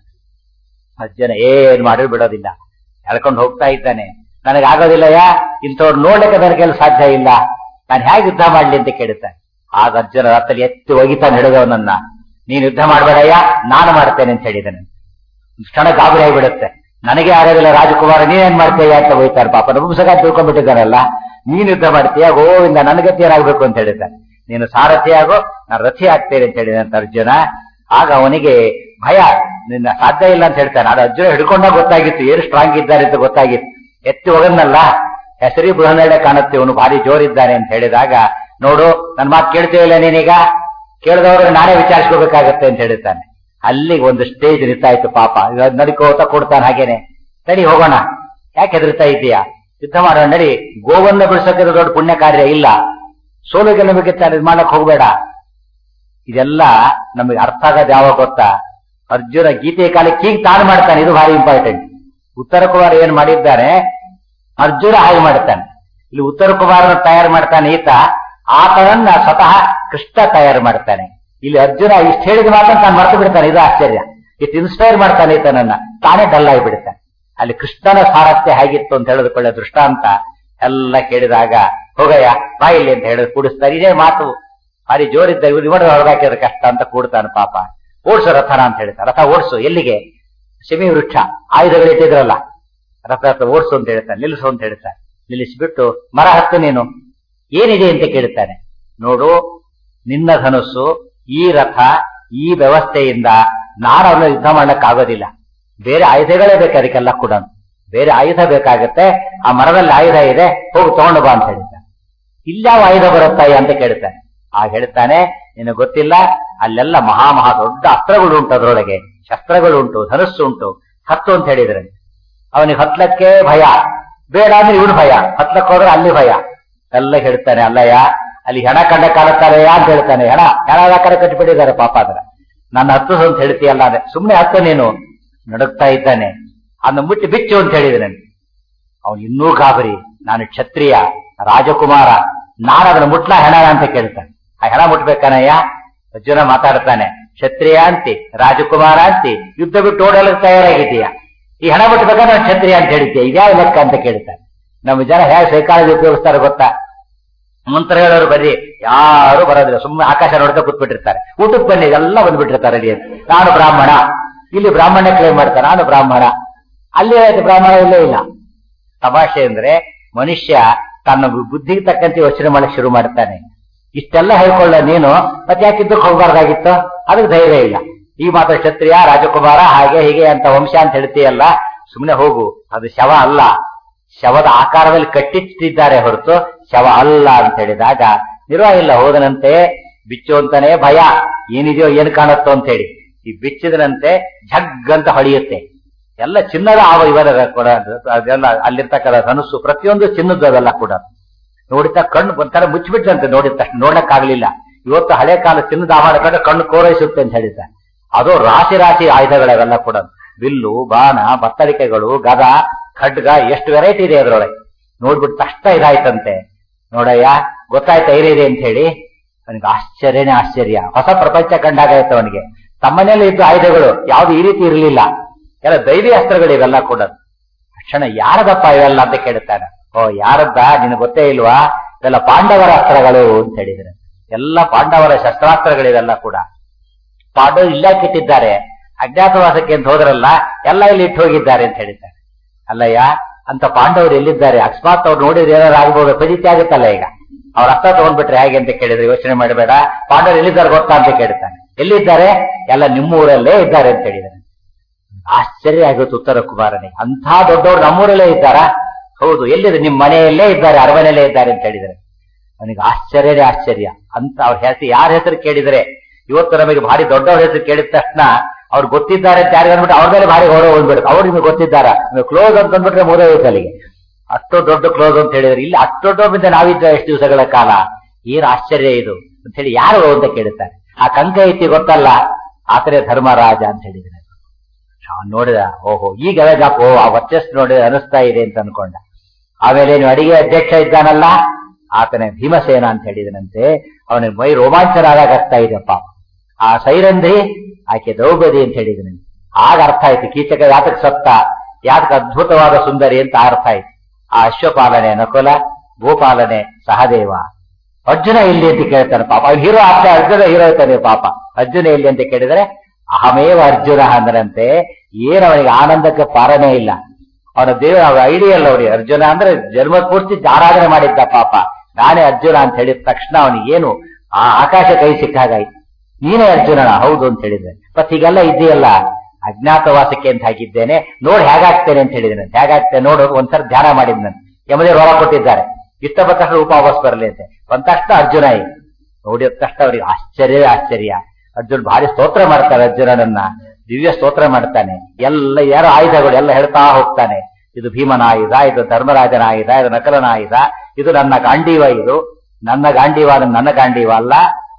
ಅಜ್ಜನ ಏನ್ ಮಾಡಿದ್ರು ಬಿಡೋದಿಲ್ಲ ಎಳ್ಕೊಂಡು ಹೋಗ್ತಾ ಇದ್ದಾನೆ ನನಗೆ ಆಗೋದಿಲ್ಲ ಯಾ ಇಂಥವ್ರು ನೋಡ್ಲಿಕ್ಕೆ ನನಗೆ ಸಾಧ್ಯ ಇಲ್ಲ ನಾನು ಹೇಗೆ ಯುದ್ಧ ಮಾಡ್ಲಿ ಅಂತ ಕೇಳುತ್ತಾನೆ ಆಗ ಅರ್ಜುನ ರಥದಲ್ಲಿ ಎತ್ತಿ ಒಗಿತಾನೆ ಹಿಡಿದವನನ್ನ ನೀನು ಯುದ್ಧ ಮಾಡಬೇಡಯ್ಯ ನಾನು ಮಾಡ್ತೇನೆ ಅಂತ ಹೇಳಿದ್ದಾನೆ ಕ್ಷಣ ಗಾಬರಿ ಆಗಿಬಿಡುತ್ತೆ ನನಗೆ ಆಗೋದಿಲ್ಲ ರಾಜಕುಮಾರ ನೀನೇನ್ ಮಾಡ್ತೀಯ ಅಂತ ಹೋಯ್ತಾರೆ ಪಾಪ ನಪುಂಸಕ ತಿಳ್ಕೊಂಡ್ಬಿಟ್ಟಿದ್ದಾನಲ್ಲ ನೀನ್ ಯುದ್ಧ ಮಾಡ್ತೀಯ ಗೋವಿಂದ ನನಗತಿ ಏನಾಗ್ಬೇಕು ಅಂತ ಹೇಳಿದ್ದಾನೆ ನೀನು ಸಾರಥಿ ಆಗೋ ನಾನು ರಥಿ ಆಗ್ತೇನೆ ಅಂತ ಹೇಳಿದಂತ ಅರ್ಜುನ ಆಗ ಅವನಿಗೆ ಭಯ ನಿನ್ನ ಸಾಧ್ಯ ಇಲ್ಲ ಅಂತ ಹೇಳ್ತಾನೆ ಅದು ಅರ್ಜುನ ಹಿಡ್ಕೊಂಡಾಗ ಗೊತ್ತಾಗಿತ್ತು ಏನು ಸ್ಟ್ರಾಂಗ್ ಇದ್ದಾರೆ ಅಂತ ಗೊತ್ತಾಗಿತ್ತು ಎತ್ತಿ ಹೋಗನ್ನಲ್ಲ ಹೆಸರಿ ಬೃಹನಡೆ ಕಾಣುತ್ತೆ ಇವನು ಭಾರಿ ಜೋರಿದ್ದಾನೆ ಅಂತ ಹೇಳಿದಾಗ ನೋಡು ನನ್ ಮಾತು ಕೇಳ್ತೇ ಇಲ್ಲ ನೀನೀಗ ಕೇಳಿದವರು ನಾನೇ ವಿಚಾರಿಸ್ಕೋಬೇಕಾಗತ್ತೆ ಅಂತ ಹೇಳ್ತಾನೆ ಅಲ್ಲಿಗೆ ಒಂದು ಸ್ಟೇಜ್ ನಿಂತಾಯ್ತು ಪಾಪ ಇವಾಗ ನಡಿಕೋತ ಕೊಡ್ತಾನೆ ಹಾಗೇನೆ ನಡಿ ಹೋಗೋಣ ಯಾಕೆ ಹೆದರ್ತಾ ಇದ್ದೀಯಾ ಯುದ್ಧ ಮಾಡೋಣ ನಡಿ ಗೋವನ್ನ ಬಿಡಿಸೋಕೆ ದೊಡ್ಡ ಪುಣ್ಯ ಕಾರ್ಯ ಇಲ್ಲ ಸೋಲು ಗೆಲ್ಲಬೇಕೆ ಇದು ಮಾಡಕ್ ಹೋಗ್ಬೇಡ ಇದೆಲ್ಲ ನಮಗೆ ಅರ್ಥ ಆಗೋದು ಯಾವಾಗ ಗೊತ್ತಾ ಅರ್ಜುನ ಗೀತೆಯ ಕಾಲಕ್ಕೆ ಹೀಗೆ ತಾನು ಮಾಡ್ತಾನೆ ಇದು ಭಾರಿ ಇಂಪಾರ್ಟೆಂಟ್ ಉತ್ತರ ಕುಮಾರ್ ಏನ್ ಮಾಡಿದ್ದಾನೆ ಅರ್ಜುನ ಹಾಗೆ ಮಾಡ್ತಾನೆ ಇಲ್ಲಿ ಉತ್ತರ ಕುಮಾರನ ತಯಾರು ಮಾಡ್ತಾನೆ ಈತ ಆತನನ್ನ ಸ್ವತಃ ಕೃಷ್ಣ ತಯಾರು ಮಾಡ್ತಾನೆ ಇಲ್ಲಿ ಅರ್ಜುನ ಇಷ್ಟು ಹೇಳಿದ ಮಾತನ್ನು ತಾನು ಮರೆತು ಬಿಡ್ತಾನೆ ಇದು ಆಶ್ಚರ್ಯ ಇಷ್ಟು ಇನ್ಸ್ಪೈರ್ ಮಾಡ್ತಾನೆ ಈತನನ್ನ ತಾನೇ ಡಲ್ ಆಗಿಬಿಡ್ತಾನೆ ಅಲ್ಲಿ ಕೃಷ್ಣನ ಸಾರಥ್ಯ ಹೇಗಿತ್ತು ಅಂತ ಹೇಳಿದುಕೊಳ್ಳೆ ದೃಷ್ಟಾಂತ ಎಲ್ಲ ಕೇಳಿದಾಗ ಹೋಗಯ್ಯ ಬಾ ಇಲ್ಲಿ ಅಂತ ಹೇಳಿದ್ ಕೂಡಿಸ್ತಾರೆ ಇದೇ ಮಾತು ಭಾರಿ ಜೋರಿದ್ದ ಇವ್ರು ಇವನು ಹೊರಗಾಕಿದ್ರೆ ಕಷ್ಟ ಅಂತ ಕೂಡ್ತಾನೆ ಪಾಪ ಓಡಿಸು ರಥನ ಅಂತ ಹೇಳ್ತಾನೆ ರಥ ಓಡಿಸು ಎಲ್ಲಿಗೆ ಶಮಿ ವೃಕ್ಷ ಆಯುಧಗಳು ಇಟ್ಟಿದ್ರಲ್ಲ ರಥ ರಥ ಓಡಿಸು ಅಂತ ಹೇಳ್ತಾನೆ ನಿಲ್ಲಿಸು ಅಂತ ಹೇಳ್ತಾನೆ ನಿಲ್ಲಿಸಿಬಿಟ್ಟು ಮರ ಹತ್ತು ನೀನು ಏನಿದೆ ಅಂತ ಕೇಳ್ತಾನೆ ನೋಡು ನಿನ್ನ ಧನುಸ್ಸು ಈ ರಥ ಈ ವ್ಯವಸ್ಥೆಯಿಂದ ನಾನು ಅವನ್ನ ಯುದ್ಧ ಮಾಡಕ್ ಆಗೋದಿಲ್ಲ ಬೇರೆ ಆಯುಧಗಳೇ ಬೇಕು ಅದಕ್ಕೆಲ್ಲ ಕೂಡ ಬೇರೆ ಆಯುಧ ಬೇಕಾಗತ್ತೆ ಆ ಮರದಲ್ಲಿ ಆಯುಧ ಇದೆ ಹೋಗಿ ತಗೊಂಡು ಬಾ ಅಂತ ಹೇಳಿದ್ದ ಇಲ್ಲಾವ ಆಯುಧ ಬರುತ್ತಾಯ ಅಂತ ಕೇಳ್ತಾನೆ ಆಗ ಹೇಳ್ತಾನೆ ನಿನಗೆ ಗೊತ್ತಿಲ್ಲ ಅಲ್ಲೆಲ್ಲ ಮಹಾ ಮಹಾ ದೊಡ್ಡ ಅಸ್ತ್ರಗಳು ಉಂಟು ಅದರೊಳಗೆ ಶಸ್ತ್ರಗಳು ಉಂಟು ಧನಸ್ಸು ಉಂಟು ಹತ್ತು ಅಂತ ಹೇಳಿದ್ರೆ ಅವನಿಗೆ ಹತ್ಲಕ್ಕೆ ಭಯ ಬೇಡ ಅಂದ್ರೆ ಇವನು ಭಯ ಹತ್ಲಕ್ಕೆ ಹೋದ್ರೆ ಅಲ್ಲಿ ಭಯ ಎಲ್ಲ ಹೇಳ್ತಾನೆ ಅಲ್ಲಯ್ಯ ಅಲ್ಲಿ ಹೆಣ ಕಂಡ ಕಾಲತ್ತಾರಯ್ಯ ಅಂತ ಹೇಳ್ತಾನೆ ಹೆಣ ಹೆಣ ಕರೆ ಕಟ್ಟಿಬಿಟ್ಟಿದ್ದಾರೆ ಪಾಪ ಅದರ ನನ್ನ ಹತ್ತು ಅಂತ ಹೇಳ್ತೀಯಲ್ಲ ಅದೇ ಸುಮ್ಮನೆ ಹತ್ತು ನೀನು ನಡುಕ್ತಾ ಇದ್ದಾನೆ ಅದನ್ನ ಮುಟ್ಟಿ ಬಿಚ್ಚು ಅಂತ ಹೇಳಿದ್ರೆ ಅವನು ಇನ್ನೂ ಗಾಬರಿ ನಾನು ಕ್ಷತ್ರಿಯ ರಾಜಕುಮಾರ ನಾನು ಅದನ್ನ ಮುಟ್ಲಾ ಹೆಣ ಅಂತ ಕೇಳ್ತಾನೆ ಆ ಹೆಣ ಮುಟ್ಬೇಕಾನಯ್ಯ ಅರ್ಜುನ ಮಾತಾಡ್ತಾನೆ ಕ್ಷತ್ರಿಯ ಅಂತಿ ರಾಜಕುಮಾರ ಅಂತಿ ಯುದ್ಧ ಬಿಟ್ಟು ಓಡಲು ತಯಾರಾಗಿದ್ದೀಯ ಈ ಹೆಣ ಮುಟ್ಬೇಕಾದ್ರೆ ನಾನು ಕ್ಷತ್ರಿಯ ಅಂತ ಹೇಳಿದ್ದೆ ಇದ್ಯಾವ ಲೆಕ್ಕ ಅಂತ ಕೇಳ್ತಾನೆ ನಮ್ಮ ಜನ ಹೇಗೆ ಸೈಕಾಲಜಿ ಉಪಯೋಗಿಸ್ತಾರೆ ಗೊತ್ತಾ ಮಂತ್ರ ಹೇಳೋರು ಬರ್ರಿ ಯಾರು ಬರೋದಿಲ್ಲ ಸುಮ್ಮನೆ ಆಕಾಶ ನೋಡ್ತಾ ಕೂತ್ಬಿಟ್ಟಿರ್ತಾರೆ ಊಟಕ್ಕೆ ಬನ್ನಿ ಎಲ್ಲ ಬಂದ್ಬಿಟ್ಟಿರ್ತಾರೆ ಅಲ್ಲಿ ನಾನು ಬ್ರಾಹ್ಮಣ ಇಲ್ಲಿ ಬ್ರಾಹ್ಮಣ ಕ್ಲೇಮ್ ಮಾಡ್ತಾರೆ ನಾನು ಬ್ರಾಹ್ಮಣ ಅಲ್ಲಿ ಬ್ರಾಹ್ಮಣ ಇಲ್ಲೇ ಇಲ್ಲ ತಮಾಷೆ ಅಂದ್ರೆ ಮನುಷ್ಯ ತನ್ನ ಬುದ್ಧಿಗೆ ತಕ್ಕಂತೆ ಯೋಚನೆ ಮಾಡಕ್ ಶುರು ಮಾಡ್ತಾನೆ ಇಷ್ಟೆಲ್ಲ ಹೇಳ್ಕೊಳ್ಳ ನೀನು ಮತ್ತೆ ಯಾಕೆ ಇದ್ದಕ್ಕೆ ಹೋಗ್ಬಾರ್ದಾಗಿತ್ತು ಅದಕ್ಕೆ ಧೈರ್ಯ ಇಲ್ಲ ಈ ಮಾತ್ರ ಕ್ಷತ್ರಿಯ ರಾಜಕುಮಾರ ಹಾಗೆ ಹೀಗೆ ಅಂತ ವಂಶ ಅಂತ ಹೇಳ್ತೀಯಲ್ಲ ಸುಮ್ಮನೆ ಹೋಗು ಅದು ಶವ ಅಲ್ಲ ಶವದ ಆಕಾರದಲ್ಲಿ ಕಟ್ಟಿಟ್ಟಿದ್ದಾರೆ ಹೊರತು ಶವ ಅಲ್ಲ ಅಂತ ಹೇಳಿದಾಗ ನಿರ್ವಾಹ ಇಲ್ಲ ಹೋದನಂತೆ ಬಿಚ್ಚು ಅಂತಾನೆ ಭಯ ಏನಿದೆಯೋ ಏನ್ ಕಾಣುತ್ತೋ ಅಂತ ಹೇಳಿ ಈ ಬಿಚ್ಚಿದನಂತೆ ಝಗ್ ಅಂತ ಹೊಳೆಯುತ್ತೆ ಎಲ್ಲ ಚಿನ್ನದ ಆವ ಇವರ ಕೂಡ ಅದೆಲ್ಲ ಅಲ್ಲಿರ್ತಕ್ಕಂಥ ಧನುಸ್ಸು ಪ್ರತಿಯೊಂದು ಚಿನ್ನದ್ದು ಅವೆಲ್ಲ ಕೂಡ ನೋಡಿದ ಕಣ್ಣು ಒಂಥರ ಮುಚ್ಚಿಬಿಟ್ಟಂತೆ ನೋಡಿದ ತಕ್ಷಣ ನೋಡಕ್ಕಾಗ್ಲಿಲ್ಲ ಇವತ್ತು ಹಳೆ ಕಾಲ ಚಿನ್ನದ ಆಹಾರ ಕಂಡು ಕಣ್ಣು ಕೋರೈಸುತ್ತೆ ಅಂತ ಹೇಳಿದ್ದ ಅದು ರಾಶಿ ರಾಶಿ ಆಯುಧಗಳವೆಲ್ಲ ಕೂಡ ಬಿಲ್ಲು ಬಾಣ ಬತ್ತಳಿಕೆಗಳು ಗದ ಖಡ್ಗ ಎಷ್ಟು ವೆರೈಟಿ ಇದೆ ಅದರೊಳಗೆ ನೋಡ್ಬಿಟ್ಟು ತಕ್ಷಣ ಇದಾಯ್ತಂತೆ ನೋಡಯ್ಯ ಗೊತ್ತಾಯ್ತಾ ಏನಿದೆ ಅಂತ ಹೇಳಿ ಅವನಿಗೆ ಆಶ್ಚರ್ಯನೇ ಆಶ್ಚರ್ಯ ಹೊಸ ಪ್ರಪಂಚ ಕಂಡಾಗಾಯ್ತು ಅವನಿಗೆ ತಮ್ಮನೇಲಿ ಇದ್ದ ಆಯುಧಗಳು ಯಾವ್ದು ಈ ರೀತಿ ಇರಲಿಲ್ಲ ಎಲ್ಲ ದೈವಿ ಅಸ್ತ್ರಗಳು ಇವೆಲ್ಲ ಕೂಡ ತಕ್ಷಣ ಯಾರದಪ್ಪ ಇವೆಲ್ಲ ಅಂತ ಕೇಳುತ್ತಾನೆ ಓ ಯಾರದ್ದ ನಿನಗೆ ಗೊತ್ತೇ ಇಲ್ವಾ ಇದೆಲ್ಲ ಪಾಂಡವರ ಅಸ್ತ್ರಗಳು ಅಂತ ಹೇಳಿದ್ರೆ ಎಲ್ಲ ಪಾಂಡವರ ಶಸ್ತ್ರಾಸ್ತ್ರಗಳಿವೆಲ್ಲ ಕೂಡ ಪಾಂಡವರು ಇಲ್ಲ ಇಟ್ಟಿದ್ದಾರೆ ಅಜ್ಞಾತವಾಸಕ್ಕೆ ಅಂತ ಹೋದ್ರಲ್ಲ ಎಲ್ಲ ಇಲ್ಲಿ ಇಟ್ಟು ಹೋಗಿದ್ದಾರೆ ಅಂತ ಹೇಳಿದ್ದಾರೆ ಅಲ್ಲಯ್ಯ ಅಂತ ಪಾಂಡವರು ಎಲ್ಲಿದ್ದಾರೆ ಅಕಸ್ಮಾತ್ ಅವ್ರು ನೋಡಿದ್ರೆ ಏನಾದ್ರು ಆಗ್ಬೋದು ಫಜಿತಿ ಆಗುತ್ತಲ್ಲ ಈಗ ಅವ್ರ ಅರ್ಥ ತಗೊಂಡ್ಬಿಟ್ರೆ ಹೇಗೆ ಅಂತ ಕೇಳಿದ್ರೆ ಯೋಚನೆ ಮಾಡಬೇಡ ಪಾಂಡವರು ಎಲ್ಲಿದ್ದಾರೆ ಗೊತ್ತಾ ಅಂತ ಕೇಳ್ತಾನೆ ಎಲ್ಲಿದ್ದಾರೆ ಎಲ್ಲ ನಿಮ್ಮ ಊರಲ್ಲೇ ಇದ್ದಾರೆ ಅಂತ ಹೇಳಿದ್ದಾರೆ ಆಶ್ಚರ್ಯ ಆಗುತ್ತೆ ಉತ್ತರ ಕುಮಾರನಿಗೆ ಅಂಥ ದೊಡ್ಡವರು ನಮ್ಮೂರಲ್ಲೇ ಇದ್ದಾರಾ ಹೌದು ಎಲ್ಲಿದೆ ನಿಮ್ಮ ಮನೆಯಲ್ಲೇ ಇದ್ದಾರೆ ಅರಮನೆಯಲ್ಲೇ ಇದ್ದಾರೆ ಅಂತ ಹೇಳಿದರೆ ಅವನಿಗೆ ಆಶ್ಚರ್ಯನೇ ಆಶ್ಚರ್ಯ ಅಂತ ಅವ್ರ ಹೆಸರು ಯಾರ ಹೆಸರು ಕೇಳಿದರೆ ಇವತ್ತು ನಮಗೆ ಭಾರಿ ದೊಡ್ಡವ್ರ ಹೆಸರು ಕೇಳಿದ ತಕ್ಷಣ ಅವ್ರು ಗೊತ್ತಿದ್ದಾರೆ ಅಂತ ಯಾರಿಗೆ ಅಂದ್ಬಿಟ್ಟು ಅವ್ರ ಮೇಲೆ ಭಾರಿ ಗೌರವ ಹೋಗ್ಬಿಡುತ್ತೆ ಅವ್ರು ನಿಮಗೆ ಗೊತ್ತಿದ್ದಾರ ಕ್ಲೋಸ್ ಅಂತ ಅಂದ್ಬಿಟ್ರೆ ಮುದ ಅಲ್ಲಿಗೆ ಅಷ್ಟು ದೊಡ್ಡ ಕ್ಲೋಸ್ ಅಂತ ಹೇಳಿದ್ರೆ ಇಲ್ಲಿ ಅಷ್ಟು ದೊಡ್ಡ ನಾವಿದ್ದ ಎಷ್ಟು ದಿವಸಗಳ ಕಾಲ ಏನ್ ಆಶ್ಚರ್ಯ ಇದು ಅಂತ ಹೇಳಿ ಯಾರು ಅಂತ ಕೇಳುತ್ತಾರೆ ಆ ಕಂಕ ಐತಿ ಗೊತ್ತಲ್ಲ ಆತನೇ ಧರ್ಮರಾಜ ಅಂತ ಹೇಳಿದ್ರೆ ನೋಡಿದ ಓಹೋ ಈಗ ಜಾಪ ಓ ಆ ವರ್ಚಸ್ ನೋಡಿದ್ರೆ ಅನಿಸ್ತಾ ಇದೆ ಅಂತ ಅನ್ಕೊಂಡ ಆಮೇಲೆ ನೀವು ಅಡಿಗೆ ಅಧ್ಯಕ್ಷ ಇದ್ದಾನಲ್ಲ ಆತನೇ ಭೀಮಸೇನ ಅಂತ ಹೇಳಿದನಂತೆ ಅವನಿಗೆ ಮೈ ರೋಮಾಂಚನ ಆದಾಗ ಆಗ್ತಾ ಇದೆಪ್ಪ ಆ ಸೈರಂಧ್ರಿ ಆಕೆ ದ್ರೌಪದಿ ಅಂತ ಹೇಳಿದನಂತೆ ಆಗ ಅರ್ಥ ಆಯ್ತು ಕೀಚಕ ಯಾತಕ್ ಸತ್ತ ಯಾತಕ ಅದ್ಭುತವಾದ ಸುಂದರಿ ಅಂತ ಅರ್ಥ ಆಯ್ತು ಆ ಅಶ್ವಪಾಲನೆ ನಕುಲ ಗೋಪಾಲನೆ ಸಹದೇವ ಅರ್ಜುನ ಎಲ್ಲಿ ಅಂತ ಕೇಳ್ತಾನೆ ಪಾಪ ಹೀರೋ ಆಗ್ತಾ ಅರ್ಜುನ ಹೀರೋ ಇರ್ತಾನೆ ಪಾಪ ಅರ್ಜುನ ಎಲ್ಲಿ ಅಂತ ಕೇಳಿದ್ರೆ ಅಹಮೇವ ಅರ್ಜುನ ಅಂದ್ರಂತೆ ಏನು ಅವನಿಗೆ ಆನಂದಕ್ಕೆ ಪಾರನೇ ಇಲ್ಲ ಅವನ ದೇವ ಐಡಿಯಲ್ ನೋಡಿ ಅರ್ಜುನ ಅಂದ್ರೆ ಜನ್ಮ ಪೂರ್ತಿ ಆರಾಧನೆ ಮಾಡಿದ್ದ ಪಾಪ ನಾನೇ ಅರ್ಜುನ ಅಂತ ಹೇಳಿದ ತಕ್ಷಣ ಅವನಿಗೇನು ಆ ಆಕಾಶ ಕೈ ಸಿಕ್ಕಾಗಾಯ್ತು ನೀನೇ ಅರ್ಜುನ ಹೌದು ಅಂತ ಹೇಳಿದ್ರೆ ಮತ್ ಹೀಗೆಲ್ಲ ಇದೆಯಲ್ಲ ಅಜ್ಞಾತವಾಸಕ್ಕೆ ಅಂತ ಹಾಕಿದ್ದೇನೆ ನೋಡಿ ಹೇಗಾಗ್ತೇನೆ ಅಂತ ಹೇಳಿದ್ದೇನೆ ಹೇಗಾಗ್ತೇನೆ ನೋಡು ಒಂದ್ಸಲ ಧ್ಯಾನ ಮಾಡಿದ್ನಂತೆ ಯಮದೇ ರೋಗ ಕೊಟ್ಟಿದ್ದಾರೆ ಇಷ್ಟಪಟ್ಟ ತಕ್ಷಣ ರೂಪ ವಾಪಸ್ ಬರಲಿ ಅಂತೆ ಒಂದ್ ತಕ್ಷಣ ಅರ್ಜುನ ಈಗ ನೋಡಿದ ತಕ್ಷಣ ಅವ್ರಿಗೆ ಆಶ್ಚರ್ಯವೇ ಆಶ್ಚರ್ಯ ಅರ್ಜುನ್ ಭಾರಿ ಸ್ತೋತ್ರ ಮಾಡ್ತಾರೆ ಅರ್ಜುನನನ್ನ ದಿವ್ಯ ಸ್ತೋತ್ರ ಮಾಡ್ತಾನೆ ಎಲ್ಲ ಯಾರೋ ಆಯುಧಗಳು ಎಲ್ಲ ಹೇಳ್ತಾ ಹೋಗ್ತಾನೆ ಇದು ಭೀಮನ ಆಯುಧ ಇದು ಧರ್ಮರಾಜನ ಆಯುಧ ಇದು ನಕಲನ ಆಯುಧ ಇದು ನನ್ನ ಗಾಂಡೀವ ಇದು ನನ್ನ ಗಾಂಡೀವ ನನ್ನ ಗಾಂಡೀವ ಅಲ್ಲ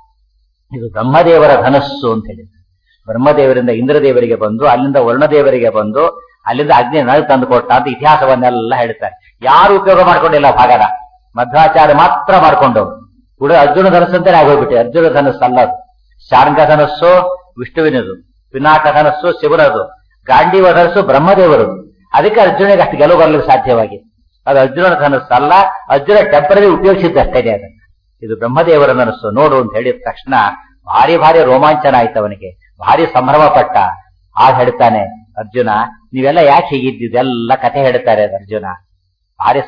ಇದು ಬ್ರಹ್ಮದೇವರ ಧನಸ್ಸು ಅಂತ ಹೇಳಿದ್ರು ಬ್ರಹ್ಮದೇವರಿಂದ ಇಂದ್ರದೇವರಿಗೆ ಬಂದು ಅಲ್ಲಿಂದ ವರ್ಣದೇವರಿಗೆ ಬಂದು ಅಲ್ಲಿಂದ ಅಗ್ನಿ ನಳ ತಂದು ಕೊಟ್ಟ ಅಂತ ಇತಿಹಾಸವನ್ನೆಲ್ಲ ಹೇಳ್ತಾರೆ ಯಾರು ಉಪಯೋಗ ಮಾಡ್ಕೊಂಡಿಲ್ಲ ಭಾಗನ ಮಧ್ವಾಚಾರ್ಯ ಮಾತ್ರ ಮಾಡ್ಕೊಂಡವ್ರು ಕೂಡ ಅರ್ಜುನ ಧನಸ್ಸು ಅಂತಾನೆ ಆಗೋಗ್ಬಿಟ್ಟೆ ಅರ್ಜುನ ಧನಸ್ಸು ಅಲ್ಲ ಅದು ಶಾರ್ಂಗ ಧನಸ್ಸು ವಿಷ್ಣುವಿನದು ಪಿನಾಕ ಧನಸ್ಸು ಶಿವನದು ಗಾಂಡೀವ ಧನಸ್ಸು ಬ್ರಹ್ಮದೇವರು ಅದಕ್ಕೆ ಅರ್ಜುನಿಗೆ ಅಷ್ಟು ಗೆಲುವು ಬರಲಿಕ್ಕೆ ಸಾಧ್ಯವಾಗಿ ಅದು ಅರ್ಜುನನ ಧನಸ್ಸು ಅಲ್ಲ ಅರ್ಜುನ ಟೆಂಪರರಿ ಉಪಯೋಗಿಸಿದ್ದಷ್ಟೇನೆ ಅದನ್ನು ಇದು ಬ್ರಹ್ಮದೇವರ ಧನಸ್ಸು ನೋಡು ಅಂತ ಹೇಳಿದ ತಕ್ಷಣ ಭಾರಿ ಭಾರಿ ರೋಮಾಂಚನ ಆಯ್ತು ಅವನಿಗೆ ಭಾರಿ ಸಂಭ್ರಮ ಪಟ್ಟ ಆಗ ಹೇಳ್ತಾನೆ ಅರ್ಜುನ ನೀವೆಲ್ಲ ಯಾಕೆ ಹೀಗಿದ್ದಿದ್ದೆಲ್ಲ ಕಥೆ ಹೇಳ್ತಾರೆ ಅದು ಅರ್ಜುನ ಭಾರಿ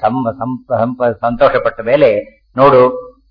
ಸಂತೋಷ ಪಟ್ಟ ಮೇಲೆ ನೋಡು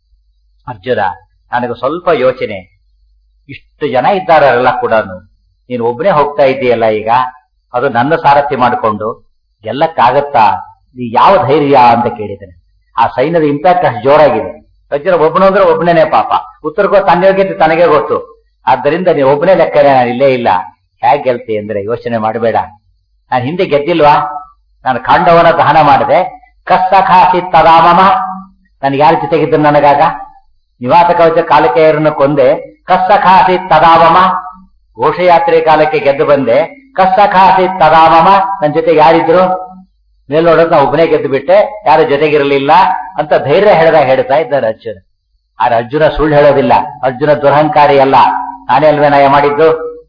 ಅರ್ಜುನ ನನಗೆ ಸ್ವಲ್ಪ ಯೋಚನೆ ಇಷ್ಟು ಜನ ಇದ್ದಾರಲ್ಲ ಕೂಡ ನೀನು ಒಬ್ಬನೇ ಹೋಗ್ತಾ ಇದ್ದೀಯಲ್ಲ ಈಗ ಅದು ನನ್ನ ಸಾರಥ್ಯ ಮಾಡಿಕೊಂಡು ಎಲ್ಲಕ್ಕಾಗತ್ತಾ ನೀ ಯಾವ ಧೈರ್ಯ ಅಂತ ಕೇಳಿದ್ದೇನೆ ಆ ಸೈನ್ಯದ ಇಂಪ್ಯಾಕ್ಟ್ ಅಷ್ಟು ಜೋರಾಗಿದೆ ಅರ್ಜುನ ಒಬ್ಬನು ಅಂದ್ರೆ ಒಬ್ಬನೇ ಪಾಪ ಉತ್ತರಕ್ಕೂ ತನ್ನ ಯೋಗ್ಯತೆ ತನಗೆ ಗೊತ್ತು ಆದ್ದರಿಂದ ನೀವು ಒಬ್ಬನೇ ಲೆಕ್ಕನೇ ನಾನು ಇಲ್ಲೇ ಇಲ್ಲ ಹೇಗೆ ಗೆಲ್ತಿ ಅಂದ್ರೆ ಯೋಚನೆ ಮಾಡಬೇಡ ನಾನು ಹಿಂದೆ ಗೆದ್ದಿಲ್ವಾ ನಾನು ಖಾಂಡವನ ದಹನ ಮಾಡಿದೆ ಕಸ್ತಖಾಸಿ ತದಾಮಮ ನನಗೆ ಯಾರ ಜೊತೆಗಿದ್ದು ನನಗಾಗ ನಿವಾಸ ಕವಚ ಕಾಲಕೆಯರನ್ನು ಕೊಂದೆ ಕಸ್ತಖಾಸಿ ತದಾಮಮ ಘೋಷಯಾತ್ರೆ ಕಾಲಕ್ಕೆ ಗೆದ್ದು ಬಂದೆ ಕಸ್ತಖಾಸಿ ತದಾಮಮ ನನ್ನ ಜೊತೆಗೆ ಯಾರಿದ್ರು ಮೇಲ್ ನೋಡೋದು ನಾ ಒಬ್ಬನೇ ಗೆದ್ದು ಬಿಟ್ಟೆ ಯಾರು ಜೊತೆಗಿರಲಿಲ್ಲ ಅಂತ ಧೈರ್ಯ ಹೇಳ್ದಾಗ ಹೇಳ್ತಾ ಇದ್ದಾರೆ ಅರ್ಜುನ ಆದ್ರೆ ಅರ್ಜುನ ಸುಳ್ಳು ಹೇಳೋದಿಲ್ಲ ಅರ್ಜುನ ದುರಹಂಕಾರಿ ಅಲ್ಲ ನಾನೇ ಅಲ್ವೇ ನಯ ಮಾಡಿದ್ದು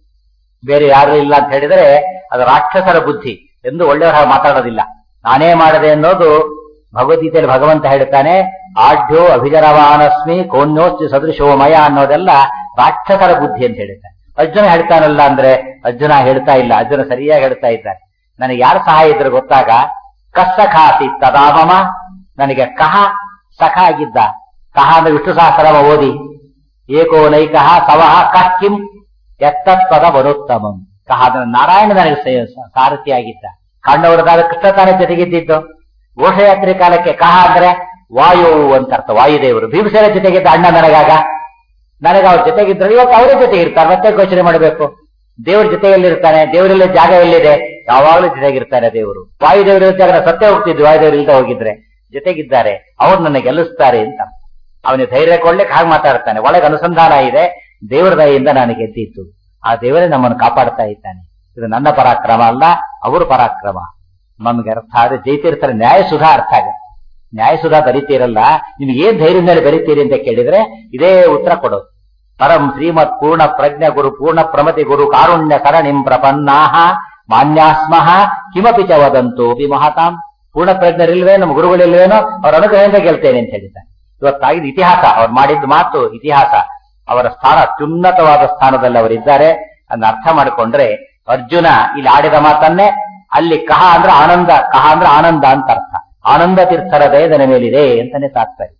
ಬೇರೆ ಯಾರು ಇಲ್ಲ ಅಂತ ಹೇಳಿದರೆ ಅದು ರಾಕ್ಷಸರ ಬುದ್ಧಿ ಎಂದು ಒಳ್ಳೆಯವರ ಹಾಗೆ ಮಾತಾಡೋದಿಲ್ಲ ನಾನೇ ಮಾಡದೆ ಅನ್ನೋದು ಭಗವದ್ಗೀತೆಯಲ್ಲಿ ಭಗವಂತ ಹೇಳ್ತಾನೆ ಆಢ್ಯೋ ಅಭಿಜರವಾನಸ್ಮಿ ಕೋನ್ಯೋಸ್ತಿ ಸದೃಶೋ ಮಯ ಅನ್ನೋದೆಲ್ಲ ರಾಕ್ಷಸರ ಬುದ್ಧಿ ಅಂತ ಹೇಳ್ತಾನೆ ಅರ್ಜುನ ಹೇಳ್ತಾನಲ್ಲ ಅಂದ್ರೆ ಅರ್ಜುನ ಹೇಳ್ತಾ ಇಲ್ಲ ಅರ್ಜುನ ಸರಿಯಾಗಿ ಹೇಳ್ತಾ ಇದ್ದಾನೆ ನನಗೆ ಯಾರ ಸಹಾಯ ಇದ್ರೆ ಗೊತ್ತಾಗ ಕಸ್ಸಖಾಸಿ ತದಾಮಮ ನನಗೆ ಕಹ ಸಖ ಆಗಿದ್ದ ಕಹ ಅಂದ್ರೆ ವಿಷ್ಣು ಸಹಸ್ರಮ ಓದಿ ಏಕೋ ನೈಕಃ ಸವಹ ಕಃ ಕಿಂ ಎತ್ತತ್ಪದ ಬರುತ್ತಮಂ ಕಹ ಅಂದ್ರೆ ನಾರಾಯಣ ನನಗೆ ಸ- ಸಾರಥಿಯಾಗಿದ್ದ ಕಂಡವರದಾದ ಕೃಷ್ಣ ತಾನೇ ಜೊತೆಗಿದ್ದಿದ್ದು ಘೋಷಯಾತ್ರೆ ಕಾಲಕ್ಕೆ ಕಹ ಅಂದ್ರೆ ವಾಯು ಅಂತ ಅರ್ಥ ವಾಯುದೇವರು ಭೀಮಸೇನ ಜೊತೆಗಿದ್ದ ಅಣ್ಣ ನನಗಾಗ ನನಗೆ ಅವ್ರ ಜೊತೆಗಿದ್ರೆ ಇವತ್ತು ಅವರೇ ಜೊತೆ ಇರ್ತಾರೆ ಮತ್ತೆ ಘೋಷಣೆ ಮಾಡಬೇಕು ದೇವ್ರ ಜೊತೆಯಲ್ಲಿರ್ತಾನೆ ದೇವರಲ್ಲಿ ಜಾಗ ಎಲ್ಲಿದೆ ಯಾವಾಗಲೂ ಜೊತೆಗಿರ್ತಾನೆ ದೇವರು ವಾಯುದೇವರು ಜಾಗ ಸತ್ಯ ಹೋಗ್ತಿದ್ವಿ ವಾಯುದೇವರು ಇಲ್ದ ಹೋಗಿದ್ರೆ ಜೊತೆಗಿದ್ದಾರೆ ಅವ್ರು ನನ್ನ ಗೆಲ್ಲಿಸ್ತಾರೆ ಅಂತ ಅವನಿಗೆ ಧೈರ್ಯ ಕೊಡ್ಲಿಕ್ಕೆ ಹಾಗೆ ಮಾತಾಡ್ತಾನೆ ಒಳಗೆ ಅನುಸಂಧಾನ ಇದೆ ದೇವರ ದಯೆಯಿಂದ ನಾನು ಗೆದ್ದಿತ್ತು ಆ ದೇವರೇ ನಮ್ಮನ್ನು ಕಾಪಾಡ್ತಾ ಇದ್ದಾನೆ ಇದು ನನ್ನ ಪರಾಕ್ರಮ ಅಲ್ಲ ಅವರು ಪರಾಕ್ರಮ ನಮ್ಗೆ ಅರ್ಥ ಆದ್ರೆ ಜೈತಿರ್ತಾರೆ ನ್ಯಾಯ ಸುಧಾ ಅರ್ಥ ಆಗುತ್ತೆ ನ್ಯಾಯ ಸುಧಾ ಬರಿತೀರಲ್ಲ ನಿಮ್ಗೆ ಏನ್ ಧೈರ್ಯ ಮೇಲೆ ಬರಿತೀರಿ ಅಂತ ಕೇಳಿದ್ರೆ ಇದೇ ಉತ್ತರ ಕೊಡೋದು ಪರಂ ಶ್ರೀಮತ್ ಪೂರ್ಣ ಪ್ರಜ್ಞ ಗುರು ಪೂರ್ಣ ಪ್ರಮತಿ ಗುರು ಕಾರುಣ್ಯ ಸರಣಿಂ ಪ್ರಪನ್ನಾಹ ಮಾನ್ಯಾಸ್ಮಃ ಕಿಮಪಿ ಚ ವದಂತು ಬಿ ಮಹಾತಾಂ ಪೂರ್ಣ ಪ್ರಜ್ಞರಿಲ್ವೇ ನಮ್ಮ ಗುರುಗಳಿಲ್ವೇನೋ ಅವ್ರ ಅನುಗ್ರಹದಿಂದ ಗೆಲ್ತೇನೆ ಅಂತ ಹೇಳಿದ್ದಾರೆ ಇವತ್ತಾಗಿದ್ದು ಇತಿಹಾಸ ಅವ್ರು ಮಾಡಿದ ಮಾತು ಇತಿಹಾಸ ಅವರ ಸ್ಥಾನ ಅತ್ಯುನ್ನತವಾದ ಸ್ಥಾನದಲ್ಲಿ ಅವರಿದ್ದಾರೆ ಅದನ್ನ ಅರ್ಥ ಮಾಡಿಕೊಂಡ್ರೆ ಅರ್ಜುನ ಇಲ್ಲಿ ಆಡಿದ ಮಾತನ್ನೇ ಅಲ್ಲಿ ಕಹ ಅಂದ್ರೆ ಆನಂದ ಕಹ ಅಂದ್ರೆ ಆನಂದ ಅಂತ ಅರ್ಥ ಆನಂದ ತೀರ್ಥರ ದಯದನ ಮೇಲಿದೆ ಅಂತಾನೆ ತಾತ್ಪರ್ಯ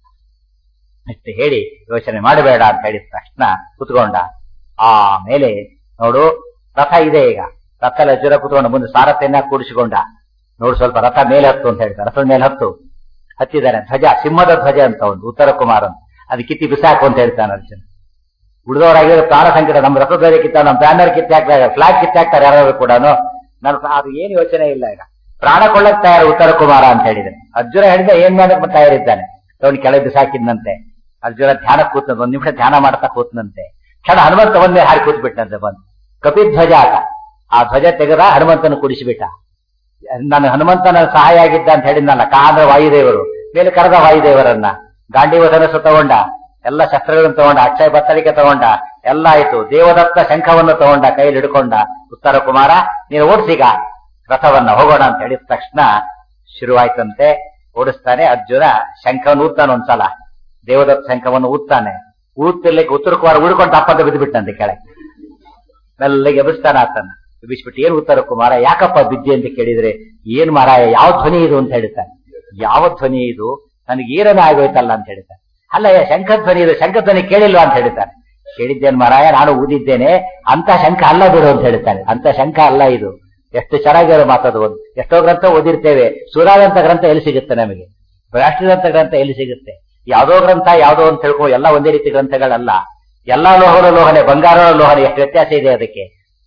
ಇಷ್ಟು ಹೇಳಿ ಯೋಚನೆ ಮಾಡಬೇಡ ಅಂತ ಹೇಳಿದ ತಕ್ಷಣ ಕುತ್ಕೊಂಡ ಆಮೇಲೆ ನೋಡು ರಥ ಇದೆ ಈಗ ರಥದಲ್ಲಿ ಅರ್ಜುನ ಕುತ್ಕೊಂಡು ಮುಂದೆ ಸಾರಥ್ಯನ್ನ ಕೂಡಿಸಿಕೊಂಡ ನೋಡು ಸ್ವಲ್ಪ ರಥ ಮೇಲೆ ಹತ್ತು ಅಂತ ಹೇಳ್ತಾರೆ ರಥದ ಮೇಲೆ ಹತ್ತು ಹತ್ತಿದ್ದಾನೆ ಧ್ವಜ ಸಿಂಹದ ಧ್ವಜ ಅಂತ ಒಂದು ಉತ್ತರ ಕುಮಾರ್ ಅಂತ ಅದು ಕಿತ್ತಿ ಬಿಸಾಕು ಅಂತ ಹೇಳ್ತಾನೆ ಅರ್ಜುನ ಉಳಿದವರಾಗಿರೋ ಪ್ರಾಣ ಸಂಕಟ ನಮ್ಮ ರಥಧ್ವಜ ಕಿತ್ತ ನಮ್ಮ ಬ್ಯಾನರ್ ಕಿತ್ತಾಕ್ತಾರೆ ಫ್ಲಾಗ್ ಕಿತ್ತಾಕ್ತಾರೆ ಯಾರು ಕೂಡ ನನ್ನ ಅದು ಏನು ಯೋಚನೆ ಇಲ್ಲ ಈಗ ಪ್ರಾಣ ಕೊಳ್ಳಕ್ ತಯಾರು ಉತ್ತರ ಕುಮಾರ ಅಂತ ಹೇಳಿದ್ರೆ ಅರ್ಜುನ ಹೇಳಿದ ಏನ್ ಮಾಡಕ್ ತಯಾರಿದ್ದಾನೆ ಅವನು ಕೆಳಗೆ ಬಿಸಾಕಿದ್ನಂತೆ ಅರ್ಜುನ ಧ್ಯಾನ ಕೂತ ಒಂದ್ ನಿಮಿಷ ಧ್ಯಾನ ಮಾಡ್ತಾ ಕೂತ್ನಂತೆ ಕ್ಷಣ ಹನುಮಂತ ಒಂದೇ ಹಾರಿ ಕೂತ್ ಬಿಟ್ಟಂತೆ ಬಂದು ಕಪಿಧ್ವಜ ಆತ ಆ ಧ್ವಜ ತೆಗೆದ ಹನುಮಂತನ ಕುಡಿಸಿಬಿಟ್ಟ ನಾನು ಹನುಮಂತನ ಸಹಾಯ ಆಗಿದ್ದ ಅಂತ ಹೇಳಿದ್ನಲ್ಲ ಕಾ ಅಂದ್ರೆ ವಾಯುದೇವರು ಮೇಲೆ ಕರೆದ ವಾಯುದೇವರನ್ನ ಗಾಂಡೀವ ಧನಸ್ಸು ತಗೊಂಡ ಎಲ್ಲ ಶಸ್ತ್ರಗಳನ್ನು ತಗೊಂಡ ಅಕ್ಷಯ ಬತ್ತಳಿಕೆ ತಗೊಂಡ ಎಲ್ಲ ಆಯ್ತು ದೇವದತ್ತ ಶಂಖವನ್ನು ತಗೊಂಡ ಕೈಯಲ್ಲಿ ಹಿಡ್ಕೊಂಡ ಉತ್ತರ ಕುಮಾರ ನೀನು ಓಡಿಸಿಗ ರಥವನ್ನ ಹೋಗೋಣ ಅಂತ ಹೇಳಿದ ತಕ್ಷಣ ಶುರುವಾಯ್ತಂತೆ ಓಡಿಸ್ತಾನೆ ಅರ್ಜುನ ಶಂಖವನ್ನು ಊದ್ತಾನೆ ಒಂದ್ಸಲ ದೇವದತ್ತ ಶಂಖವನ್ನು ಊದ್ತಾನೆ ಊದ್ತಿರ್ಲಿಕ್ಕೆ ಉತ್ತರ ಕುಮಾರ ಉಳ್ಕೊಂಡು ತಪ್ಪಂತ ಬಿದ್ದು ಬಿಟ್ಟಂತೆ ಕೆಳಗೆ ಮೆಲ್ಲಗೆ ಎಬ್ಬಿಸ್ತಾನ ಆತನ ಎಬ್ಬಿಸ್ಬಿಟ್ಟು ಏನ್ ಉತ್ತರ ಕುಮಾರ ಯಾಕಪ್ಪ ಬಿದ್ದೆ ಅಂತ ಕೇಳಿದ್ರೆ ಏನ್ ಮಾರಾಯ ಯಾವ ಧ್ವನಿ ಇದು ಅಂತ ಹೇಳ್ತಾನೆ ಯಾವ ಧ್ವನಿ ಇದು ನನಗೆ ಏನನ್ನ ಆಗೋಯ್ತಲ್ಲ ಅಂತ ಹೇಳ್ತಾನೆ ಅಲ್ಲ ಶಂಖ ಧ್ವನಿ ಇದು ಶಂಖ ಧ್ವನಿ ಕೇಳಿಲ್ವಾ ಅಂತ ಹೇಳ್ತಾನೆ ಕೇಳಿದ್ದೇನೆ ಮಾರಾಯ ನಾನು ಊದಿದ್ದೇನೆ ಅಂತ ಶಂಖ ಅಲ್ಲ ಬಿಡು ಅಂತ ಹೇಳ್ತಾನೆ ಅಂತ ಶಂಖ ಅಲ್ಲ ಇದು ಎಷ್ಟು ಚೆನ್ನಾಗಿರೋ ಮಾತದು ಒಂದು ಎಷ್ಟೋ ಗ್ರಂಥ ಓದಿರ್ತೇವೆ ಸುರಾದಂತ ಗ್ರಂಥ ಎಲ್ಲಿ ಸಿಗುತ್ತೆ ನಮಗೆ ರಾಷ್ಟ್ರದಂತ ಗ್ರಂಥ ಎಲ್ಲಿ ಸಿಗುತ್ತೆ ಯಾವ್ದೋ ಗ್ರಂಥ ಯಾವ್ದೋ ಅಂತ ಹೇಳ್ಕೊ ಎಲ್ಲ ಒಂದೇ ರೀತಿ ಗ್ರಂಥಗಳಲ್ಲ ಎಲ್ಲಾ ಲೋಹನ ಲೋಹನೆ ಬಂಗಾರ ಲೋಹನೆ ಎಷ್ಟು ವ್ಯತ್ಯಾಸ ಇದೆ ಅದಕ್ಕೆ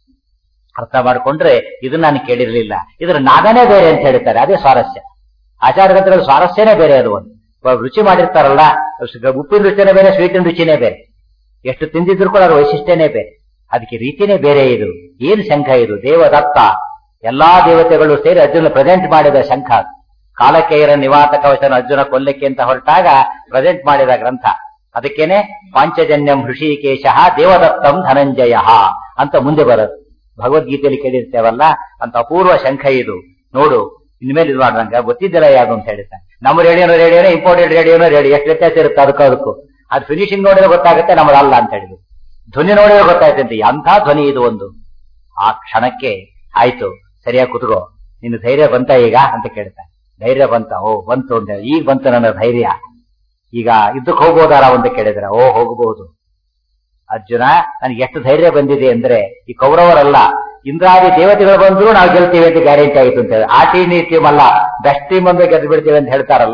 ಅರ್ಥ ಮಾಡ್ಕೊಂಡ್ರೆ ಇದು ನಾನು ಕೇಳಿರ್ಲಿಲ್ಲ ಇದ್ರ ನಾದನೇ ಬೇರೆ ಅಂತ ಹೇಳ್ತಾರೆ ಅದೇ ಸ್ವಾರಸ್ಯ ಆಚಾರ ಗ್ರಂಥಗಳ ಸ್ವಾರಸ್ಯನೇ ಬೇರೆ ಅದು ಒಂದು ಇವಾಗ ರುಚಿ ಮಾಡಿರ್ತಾರಲ್ಲ ಉಪ್ಪಿನ ರುಚಿನೇ ಬೇರೆ ಸ್ವೀಟಿನ ರುಚಿನೇ ಬೇರೆ ಎಷ್ಟು ತಿಂದಿದ್ರು ಕೂಡ ಅದ್ರ ವೈಶಿಷ್ಟ್ಯನೇ ಬೇರೆ ಅದಕ್ಕೆ ರೀತಿನೇ ಬೇರೆ ಇದು ಏನು ಶಂಖ ಇದು ದೇವದತ್ತ ಎಲ್ಲಾ ದೇವತೆಗಳು ಸೇರಿ ಅರ್ಜುನ ಪ್ರೆಸೆಂಟ್ ಮಾಡಿದ ಶಂಖ ಅದು. ಕಾಲಕೇಯರ ನಿವಾತ ಕವಚನ ಅರ್ಜುನ ಕೊಲ್ಲಕ್ಕೆ ಅಂತ ಹೊರಟಾಗ ಪ್ರೆಸೆಂಟ್ ಮಾಡಿದ ಗ್ರಂಥ ಅದಕ್ಕೇನೆ ಪಾಂಚಜನ್ಯಂ ಹೃಷಿಕೇಶ ದೇವದತ್ತಂ ಧನಂಜಯ ಅಂತ ಮುಂದೆ ಬರೋದು ಭಗವದ್ಗೀತೆಯಲ್ಲಿ ಕೇಳಿರ್ತೇವಲ್ಲ ಅಂತ ಅಪೂರ್ವ ಶಂಖ ಇದು ನೋಡು ಇನ್ಮೇಲೆ ಇದು ಮಾಡ್ದಂಗ ಗೊತ್ತಿದ್ದಿಲ್ಲ ಯಾವುದು ಅಂತ ಹೇಳ್ತಾನೆ ನಮ್ಮ ರೇಡಿಯೋನೋ ರೇಡಿಯೋನೇ ಇಂಪೋರ್ಟೆಡ್ ರೇಡಿಯೋನೋ ರೇಡಿಯೋ ಎಷ್ಟು ವ್ಯತ್ಯಾಸ ಇರುತ್ತೆ ಅದಕ್ಕೂ ಅದಕ್ಕೂ ಅದು ಫಿನಿಶಿಂಗ್ ನೋಡಿದ್ರೆ ಗೊತ್ತಾಗುತ್ತೆ ನಮ್ಮದಲ್ಲ ಅಂತ ಹೇಳಿದ್ರು ಧ್ವನಿ ನೋಡಿದ್ರೆ ಗೊತ್ತಾಯ್ತಂತೆ ಎಂಥ ಧ್ವನಿ ಇದು ಒಂದು ಆ ಕ್ಷಣಕ್ಕೆ ಆಯ್ತು ಸರಿಯಾಗಿ ಕುತ್ಕೋ ನಿನ್ನ ಧೈರ್ಯ ಬಂತ ಈಗ ಅಂತ ಕೇಳ್ತಾನೆ ಧೈರ್ಯ ಬಂತ ಓ ಬಂತು ಅಂತ ಹೇಳಿ ಈಗ ಬಂತು ನನ್ನ ಧೈರ್ಯ ಈಗ ಇದಕ್ಕೆ ಹೋಗ್ಬೋದಾರ ಅಂತ ಕೇಳಿದ್ರೆ ಓ ಹೋಗಬಹುದು ಅರ್ಜುನ ನನಗೆ ಎಷ್ಟು ಧೈರ್ಯ ಬಂದಿದೆ ಅಂದ್ರೆ ಈ ಕೌರವರಲ್ಲ ಇಂದ್ರಾದಿ ದೇವತೆಗಳು ಬಂದ್ರು ನಾವು ಗೆಲ್ತೀವಿ ಅಂತ ಗ್ಯಾರಂಟಿ ಆಯ್ತು ಅಂತ ಹೇಳಿ ಆ ಟೀಮ್ ಈ ಟೀಮ್ ಅಲ್ಲ ಬೆಸ್ಟ್ ಟೀಮ್ ಅಂದ್ರೆ ಗೆದ್ದು ಬಿಡ್ತೀವಿ ಅಂತ ಹೇಳ್ತಾರಲ್ಲ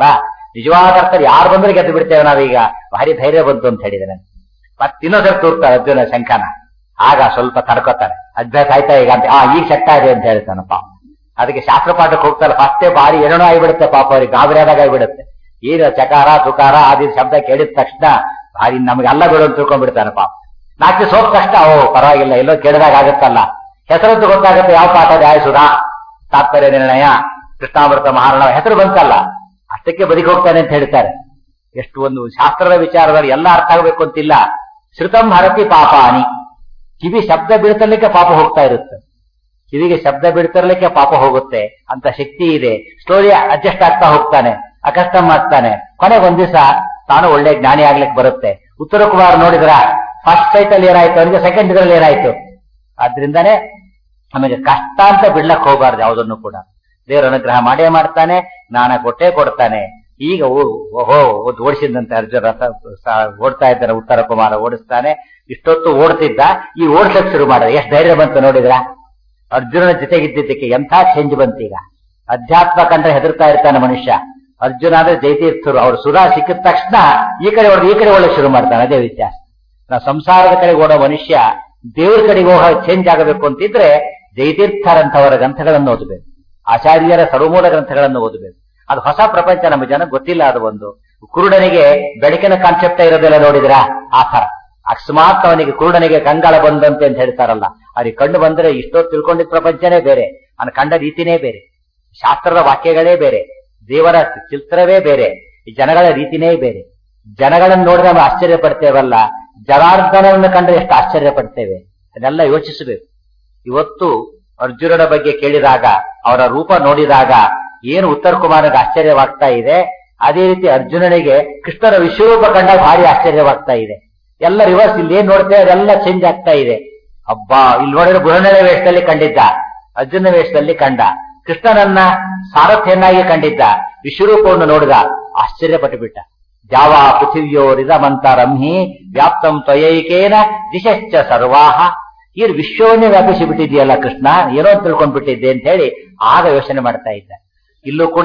ನಿಜವಾದ ಅರ್ಥದಲ್ಲಿ ಯಾರು ಬಂದ್ರೆ ಗೆದ್ದು ಬಿಡ್ತೇವೆ ನಾವೀಗ ಭಾರಿ ಧೈರ್ಯ ಬಂತು ಅಂತ ಹೇಳಿದಾನೆ ಮತ್ತೆ ಇನ್ನೊಂದ್ಸರಿ ತೂರ್ತಾರೆ ಅರ್ಜುನ ಶಂಖನ ಆಗ ಸ್ವಲ್ಪ ತಡ್ಕೋತಾರೆ ಅಭ್ಯಾಸ ಆಯ್ತಾ ಈಗ ಅಂತ ಆ ಈಗ ಸೆಟ್ ಇದೆ ಅಂತ ಹೇಳ್ತಾನಪ್ಪ ಅದಕ್ಕೆ ಶಾಸ್ತ್ರ ಪಾಠಕ್ಕೆ ಹೋಗ್ತಾರೆ ಫಸ್ಟೇ ಬಾರಿ ಏನೇನೋ ಆಗಿಬಿಡುತ್ತೆ ಪಾಪ ಅವ್ರಿಗೆ ಗಾಬರಿ ಆದಾಗ ಆಗಿಬಿಡುತ್ತೆ ಏನು ಚಕಾರ ತುಕಾರ ಆದಿ ಶಬ್ದ ಕೇಳಿದ ತಕ್ಷಣ ಭಾರಿ ನಮ್ಗೆ ಅಲ್ಲ ಬಿಡು ಅಂತ ತಿಳ್ಕೊಂಡ್ಬಿಡ್ತಾನೆ ಪಾಪ ನಾಲ್ಕು ಸೋಪ್ ಕಷ್ಟ ಓ ಪರವಾಗಿಲ್ಲ ಎಲ್ಲೋ ಕೇಳಿದಾಗ ಆಗುತ್ತಲ್ಲ ಹೆಸರದ್ದು ಗೊತ್ತಾಗುತ್ತೆ ಯಾವ ಪಾಠ ನ್ಯಾಯಸುಧಾ ತಾತ್ಪರ್ಯ ನಿರ್ಣಯ ಕೃಷ್ಣಾಮೃತ ಮಹಾರಾಣ ಹೆಸರು ಬಂತಲ್ಲ ಅಷ್ಟಕ್ಕೆ ಬದುಕಿ ಹೋಗ್ತಾನೆ ಅಂತ ಹೇಳ್ತಾರೆ ಎಷ್ಟು ಒಂದು ಶಾಸ್ತ್ರದ ವಿಚಾರದಲ್ಲಿ ಎಲ್ಲ ಅರ್ಥ ಆಗಬೇಕು ಅಂತಿಲ್ಲ ಶ್ರುತಂ ಹರತಿ ಪಾಪಾನಿ ಕಿವಿ ಶಬ್ದ ಬೀಳ್ತರ್ಲಿಕ್ಕೆ ಪಾಪ ಹೋಗ್ತಾ ಇರುತ್ತೆ ಕಿವಿಗೆ ಶಬ್ದ ಬೀಳ್ತಿರ್ಲಿಕ್ಕೆ ಪಾಪ ಹೋಗುತ್ತೆ ಅಂತ ಶಕ್ತಿ ಇದೆ ಸ್ಟೋರಿ ಅಡ್ಜಸ್ಟ್ ಆಗ್ತಾ ಹೋಗ್ತಾನೆ ಅಕಸ್ಟಮ್ ಆಗ್ತಾನೆ ಕೊನೆಗೆ ಒಂದ್ ದಿವಸ ತಾನು ಒಳ್ಳೆ ಜ್ಞಾನಿ ಆಗ್ಲಿಕ್ಕೆ ಬರುತ್ತೆ ಉತ್ತರ ಕುಮಾರ್ ನೋಡಿದ್ರ ಫಸ್ಟ್ ಸೈಟ್ ಅಲ್ಲಿ ಏನಾಯ್ತು ಅವನಿಗೆ ಸೆಕೆಂಡ್ ಇದ್ರಲ್ಲಿ ಏನಾಯ್ತು ಆದ್ರಿಂದಾನೇ ನಮಗೆ ಕಷ್ಟ ಅಂತ ಬಿಡ್ಲಕ್ ಹೋಗಬಾರ್ದು ಯಾವುದನ್ನು ಕೂಡ ದೇವರ ಅನುಗ್ರಹ ಮಾಡೇ ಮಾಡ್ತಾನೆ ಜ್ಞಾನ ಕೊಟ್ಟೇ ಕೊಡ್ತಾನೆ ಈಗ ಓ- ಓಹೋ ಒಂದು ಓಡಿಸಿದಂತೆ ಅರ್ಜುನ ರಥ ಸ- ಓಡ್ತಾ ಇದ್ದಾನೆ ಉತ್ತರ ಕುಮಾರ ಓಡಿಸ್ತಾನೆ ಇಷ್ಟೊತ್ತು ಓಡ್ತಿದ್ದ ಈ ಓಡ್ಸಕ್ ಶುರು ಮಾಡಿದ ಎಷ್ಟು ಧೈರ್ಯ ಬಂತು ನೋಡಿದ್ರ ಅರ್ಜುನನ ಜೊತೆಗಿದ್ದಿದ್ದಕ್ಕೆ ಎಂಥ ಚೇಂಜ್ ಬಂತು ಈಗ ಅಧ್ಯಾತ್ಮ ಕಂಡ್ರೆ ಹೆದರ್ತಾ ಇರ್ತಾನೆ ಮನುಷ್ಯ ಅರ್ಜುನ ಅಂದ್ರೆ ಜೈತೀರ್ಥರು ಅವ್ರು ಸುಧಾ ಸಿಕ್ಕಿದ ತಕ್ಷಣ ಈ ಕಡೆ ಹೊಡೆದು ಈ ಕಡೆ ಒಳ್ಳೆ ಶುರು ಮಾಡ್ತಾನೆ ಅದೇ ವ್ಯತ್ಯಾಸ ನಾವು ಸಂಸಾರದ ಕಡೆಗೆ ಓಡೋ ಮನುಷ್ಯ ದೇವ್ರ ಕಡೆಗೆ ಹೋಗ ಚೇಂಜ್ ಆಗಬೇಕು ಅಂತಿದ್ರೆ ಜೈತೀರ್ಥರಂಥವರ ಗ್ರಂಥಗಳನ್ನು ಓದಬೇಕು ಆಚಾರ್ಯರ ಸರ್ವಮೂಲ ಗ್ರಂಥಗಳನ್ನು ಓದಬೇಕು ಅದು ಹೊಸ ಪ್ರಪಂಚ ನಮ್ಮ ಜನ ಗೊತ್ತಿಲ್ಲ ಅದು ಒಂದು ಕುರುಡನಿಗೆ ಬೆಳಕಿನ ಕಾನ್ಸೆಪ್ಟ್ ಇರೋದೆಲ್ಲ ನೋಡಿದ್ರ ಆ ತರ ಅಕಸ್ಮಾತ್ ಅವನಿಗೆ ಕುರುಡನಿಗೆ ಕಂಗಾಳ ಬಂದಂತೆ ಅಂತ ಹೇಳ್ತಾರಲ್ಲ ಅವ್ರಿಗೆ ಕಣ್ಣು ಬಂದ್ರೆ ಇಷ್ಟೊತ್ತು ತಿಳ್ಕೊಂಡಿದ್ದ ಪ್ರಪಂಚನೇ ಬೇರೆ ಅವನ ಕಂಡ ರೀತಿನೇ ಬೇರೆ ಶಾಸ್ತ್ರದ ವಾಕ್ಯಗಳೇ ಬೇರೆ ದೇವರ ಚಿತ್ರವೇ ಬೇರೆ ಈ ಜನಗಳ ರೀತಿನೇ ಬೇರೆ ಜನಗಳನ್ನು ನೋಡಿದ್ರೆ ನಾವು ಆಶ್ಚರ್ಯ ಪಡ್ತೇವಲ್ಲ ಜನಾರ್ದನವನ್ನು ಕಂಡ್ರೆ ಎಷ್ಟು ಆಶ್ಚರ್ಯ ಪಡ್ತೇವೆ ಅದೆಲ್ಲ ಯೋಚಿಸಬೇಕು ಇವತ್ತು ಅರ್ಜುನನ ಬಗ್ಗೆ ಕೇಳಿದಾಗ ಅವರ ರೂಪ ನೋಡಿದಾಗ ಏನು ಉತ್ತರ ಕುಮಾರನಿಗೆ ಆಶ್ಚರ್ಯವಾಗ್ತಾ ಇದೆ ಅದೇ ರೀತಿ ಅರ್ಜುನನಿಗೆ ಕೃಷ್ಣನ ವಿಶ್ವರೂಪ ಕಂಡಾಗ ಭಾರಿ ಆಶ್ಚರ್ಯವಾಗ್ತಾ ಇದೆ ಎಲ್ಲ ರಿವರ್ಸ್ ಇಲ್ಲಿ ಏನ್ ನೋಡ್ತೇವೆ ಅದೆಲ್ಲ ಚೇಂಜ್ ಆಗ್ತಾ ಇದೆ ಅಬ್ಬಾ ಇಲ್ಲಿ ನೋಡಿದ್ರೆ ಬೃಹಣ್ಣನ ವೇಷದಲ್ಲಿ ಕಂಡಿದ್ದ ಅರ್ಜುನ ವೇಷದಲ್ಲಿ ಕಂಡ ಕೃಷ್ಣನನ್ನ ಸಾರಥ್ಯನ್ನಾಗಿ ಕಂಡಿದ್ದ ವಿಶ್ವರೂಪವನ್ನು ನೋಡಿದ ಆಶ್ಚರ್ಯಪಟ್ಟು ಬಿಟ್ಟ ಜಾವ ಪೃಥಿವ್ಯೋರಿದಮಂತರಂಹಿ ವ್ಯಾಪ್ತಂ ತ್ವಯೈಕೇನ ದಿಶಶ್ಚ ಸರ್ವಾಹ ಈ ವಿಶ್ವವನ್ನೇ ವ್ಯಾಪಿಸಿ ಬಿಟ್ಟಿದೆಯಲ್ಲ ಕೃಷ್ಣ ಏನೋ ಅಂತ ತಿಳ್ಕೊಂಡ್ಬಿಟ್ಟಿದ್ದೆ ಅಂತ ಹೇಳಿ ಆಗ ಯೋಚನೆ ಮಾಡ್ತಾ ಇದ್ದ ಇಲ್ಲೂ ಕೂಡ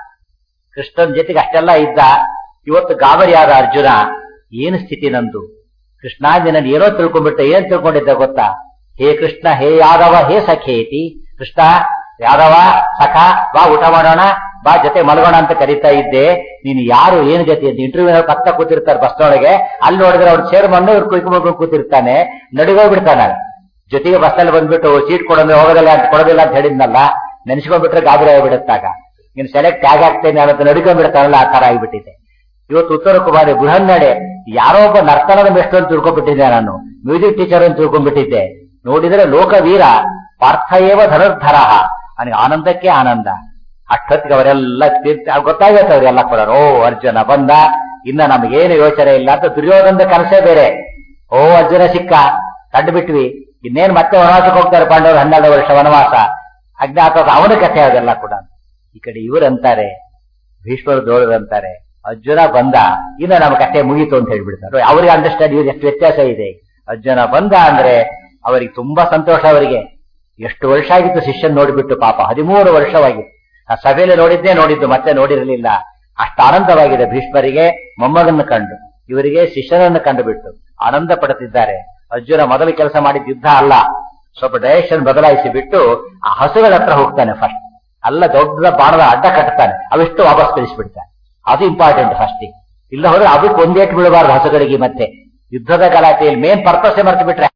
ಕೃಷ್ಣನ ಜೊತೆಗೆ ಅಷ್ಟೆಲ್ಲ ಇದ್ದ ಇವತ್ತು ಗಾಬರಿಯಾದ ಅರ್ಜುನ ಏನು ಸ್ಥಿತಿ ನಂದು ಕೃಷ್ಣ ನಿನ್ನ ಏನೋ ತಿಳ್ಕೊಂಡ್ಬಿಟ್ಟ ಏನ್ ತಿಳ್ಕೊಂಡಿದ್ದ ಗೊತ್ತಾ ಹೇ ಕೃಷ್ಣ ಹೇ ಯಾದವ ಹೇ ಸಖೇತಿ ಕೃಷ್ಣ ಯಾದವ ಸಖ ಬಾ ಊಟ ಮಾಡೋಣ ಬಾ ಜೊತೆ ಮಲಗೋಣ ಅಂತ ಕರೀತಾ ಇದ್ದೆ ನೀನು ಯಾರು ಏನು ಜೊತೆ ಇಂಟರ್ವ್ಯೂ ಪಕ್ಕ ಕೂತಿರ್ತಾರೆ ಬಸ್ನೊಳಗೆ ಅಲ್ಲಿ ನೋಡಿದ್ರೆ ಅವ್ರು ಚೇರ್ ಮಣ್ಣು ಇವ್ರು ಕುಯ್ಕೊಂಡು ಕೂತಿರ್ತಾನೆ ನಡಿಗೋಗ್ಬಿಡ್ತಾನೆ ಜೊತೆಗೆ ಬಸ್ಸಲ್ಲಿ ಬಂದ್ಬಿಟ್ಟು ಸೀಟ್ ಕೊಡೋದ್ರೆ ಹೋಗೋದಿಲ್ಲ ಅಂತ ಕೊಡೋದಿಲ್ಲ ಅಂತ ಹೇಳಿದ್ನಲ್ಲ ನೆನೆಸ್ಕೊಂಡ್ಬಿಟ್ರೆ ಗಾಬರಿ ಆಗಿಬಿಡುತ್ತಾಗ ನೀನು ಸೆಲೆಕ್ಟ್ ಹೇಗಾಗ್ತೇನೆ ಅನ್ನೋದು ನಡ್ಕೊಂಡ್ಬಿಡ್ತಾನಲ್ಲ ಆ ತರ ಆಗಿಬಿಟ್ಟಿದೆ ಇವತ್ತು ಉತ್ತರ ಕುಮಾರಿ ಬೃಹನ್ನಡೆ ಯಾರೋ ಒಬ್ಬ ನರ್ತನದ ಮೆಷ್ಟು ಅಂತ ತಿಳ್ಕೊಂಡ್ಬಿಟ್ಟಿದ್ದೆ ನಾನು ಮ್ಯೂಸಿಕ್ ಟೀಚರ್ ಅಂತ ತಿಳ್ಕೊಂಡ್ಬಿಟ್ಟಿದ್ದೆ ನೋಡಿದ್ರೆ ಲೋಕವೀರ ಪಾರ್ಥ ಏವ ಧನುರ್ಧರ ಅವನಿಗೆ ಆನಂದಕ್ಕೆ ಆನಂದ ಅಷ್ಟೊತ್ತಿಗೆ ಅವರೆಲ್ಲ ತೀರ್ಥ ಗೊತ್ತಾಗತ್ತೆ ಅವರೆಲ್ಲ ಕೂಡ ಓ ಅರ್ಜುನ ಬಂದ ಇನ್ನ ನಮಗೇನು ಯೋಚನೆ ಇಲ್ಲ ಅಂತ ದುರ್ಯೋಧನದ ಕನಸೇ ಬೇರೆ ಓ ಅರ್ಜುನ ಸಿಕ್ಕ ಕಂಡು ಬಿಟ್ವಿ ಇನ್ನೇನ್ ಮತ್ತೆ ವನವಾಸಕ್ಕೆ ಹೋಗ್ತಾರೆ ಪಾಂಡವರು ಹನ್ನೆರಡು ವರ್ಷ ವನವಾಸ ಅಜ್ಞಾತ ಅವನ ಕಥೆ ಅದೆಲ್ಲ ಕೂಡ ಈ ಕಡೆ ಇವರಂತಾರೆ ಭೀಷ್ಮರು ದೋಳರಂತಾರೆ ಅರ್ಜುನ ಬಂದ ಇನ್ನು ನಮ್ಮ ಕಥೆ ಮುಗೀತು ಅಂತ ಹೇಳ್ಬಿಡ್ತಾರೆ ಅವರಿಗೆ ಅಂಡರ್ಸ್ಟ್ಯಾಂಡ್ ಇವ್ರು ಎಷ್ಟು ವ್ಯತ್ಯಾಸ ಇದೆ ಅರ್ಜುನ ಬಂದ ಅಂದ್ರೆ ಅವರಿಗೆ ತುಂಬಾ ಸಂತೋಷ ಅವರಿಗೆ ಎಷ್ಟು ವರ್ಷ ಆಗಿತ್ತು ಶಿಷ್ಯನ್ ನೋಡಿಬಿಟ್ಟು ಪಾಪ ಹದಿಮೂರು ವರ್ಷವಾಗಿತ್ತು ಆ ಸಭೆಯಲ್ಲಿ ನೋಡಿದ್ದೇ ನೋಡಿದ್ದು ಮತ್ತೆ ನೋಡಿರಲಿಲ್ಲ ಅಷ್ಟು ಆನಂದವಾಗಿದೆ ಭೀಷ್ಮರಿಗೆ ಮೊಮ್ಮಗನ್ನು ಕಂಡು ಇವರಿಗೆ ಶಿಷ್ಯನನ್ನು ಕಂಡು ಬಿಟ್ಟು ಆನಂದ ಪಡುತ್ತಿದ್ದಾರೆ ಅರ್ಜುನ ಮೊದಲು ಕೆಲಸ ಮಾಡಿದ ಯುದ್ಧ ಅಲ್ಲ ಸ್ವಲ್ಪ ಡೈರೆಕ್ಷನ್ ಬದಲಾಯಿಸಿ ಬಿಟ್ಟು ಆ ಹಸುಗಳ ಹತ್ರ ಹೋಗ್ತಾನೆ ಫಸ್ಟ್ ಅಲ್ಲ ದೊಡ್ಡ ಬಾಣದ ಅಡ್ಡ ಕಟ್ತಾನೆ ಅವಿಷ್ಟು ವಾಪಸ್ ಕಳಿಸ್ಬಿಡ್ತಾನೆ ಅದು ಇಂಪಾರ್ಟೆಂಟ್ ಫಸ್ಟ್ ಇಲ್ಲ ಹೋದ್ರೆ ಅದಕ್ಕೆ ಒಂದೇಟ್ ಬೀಳಬಾರ್ದು ಹಸುಗಳಿಗೆ ಮತ್ತೆ ಯುದ್ಧದ ಗಲಾಟೆಯಲ್ಲಿ ಮೇನ್ ಪರ್ಪಸ್ ಮರ್ತು ಬಿಟ್ರೆ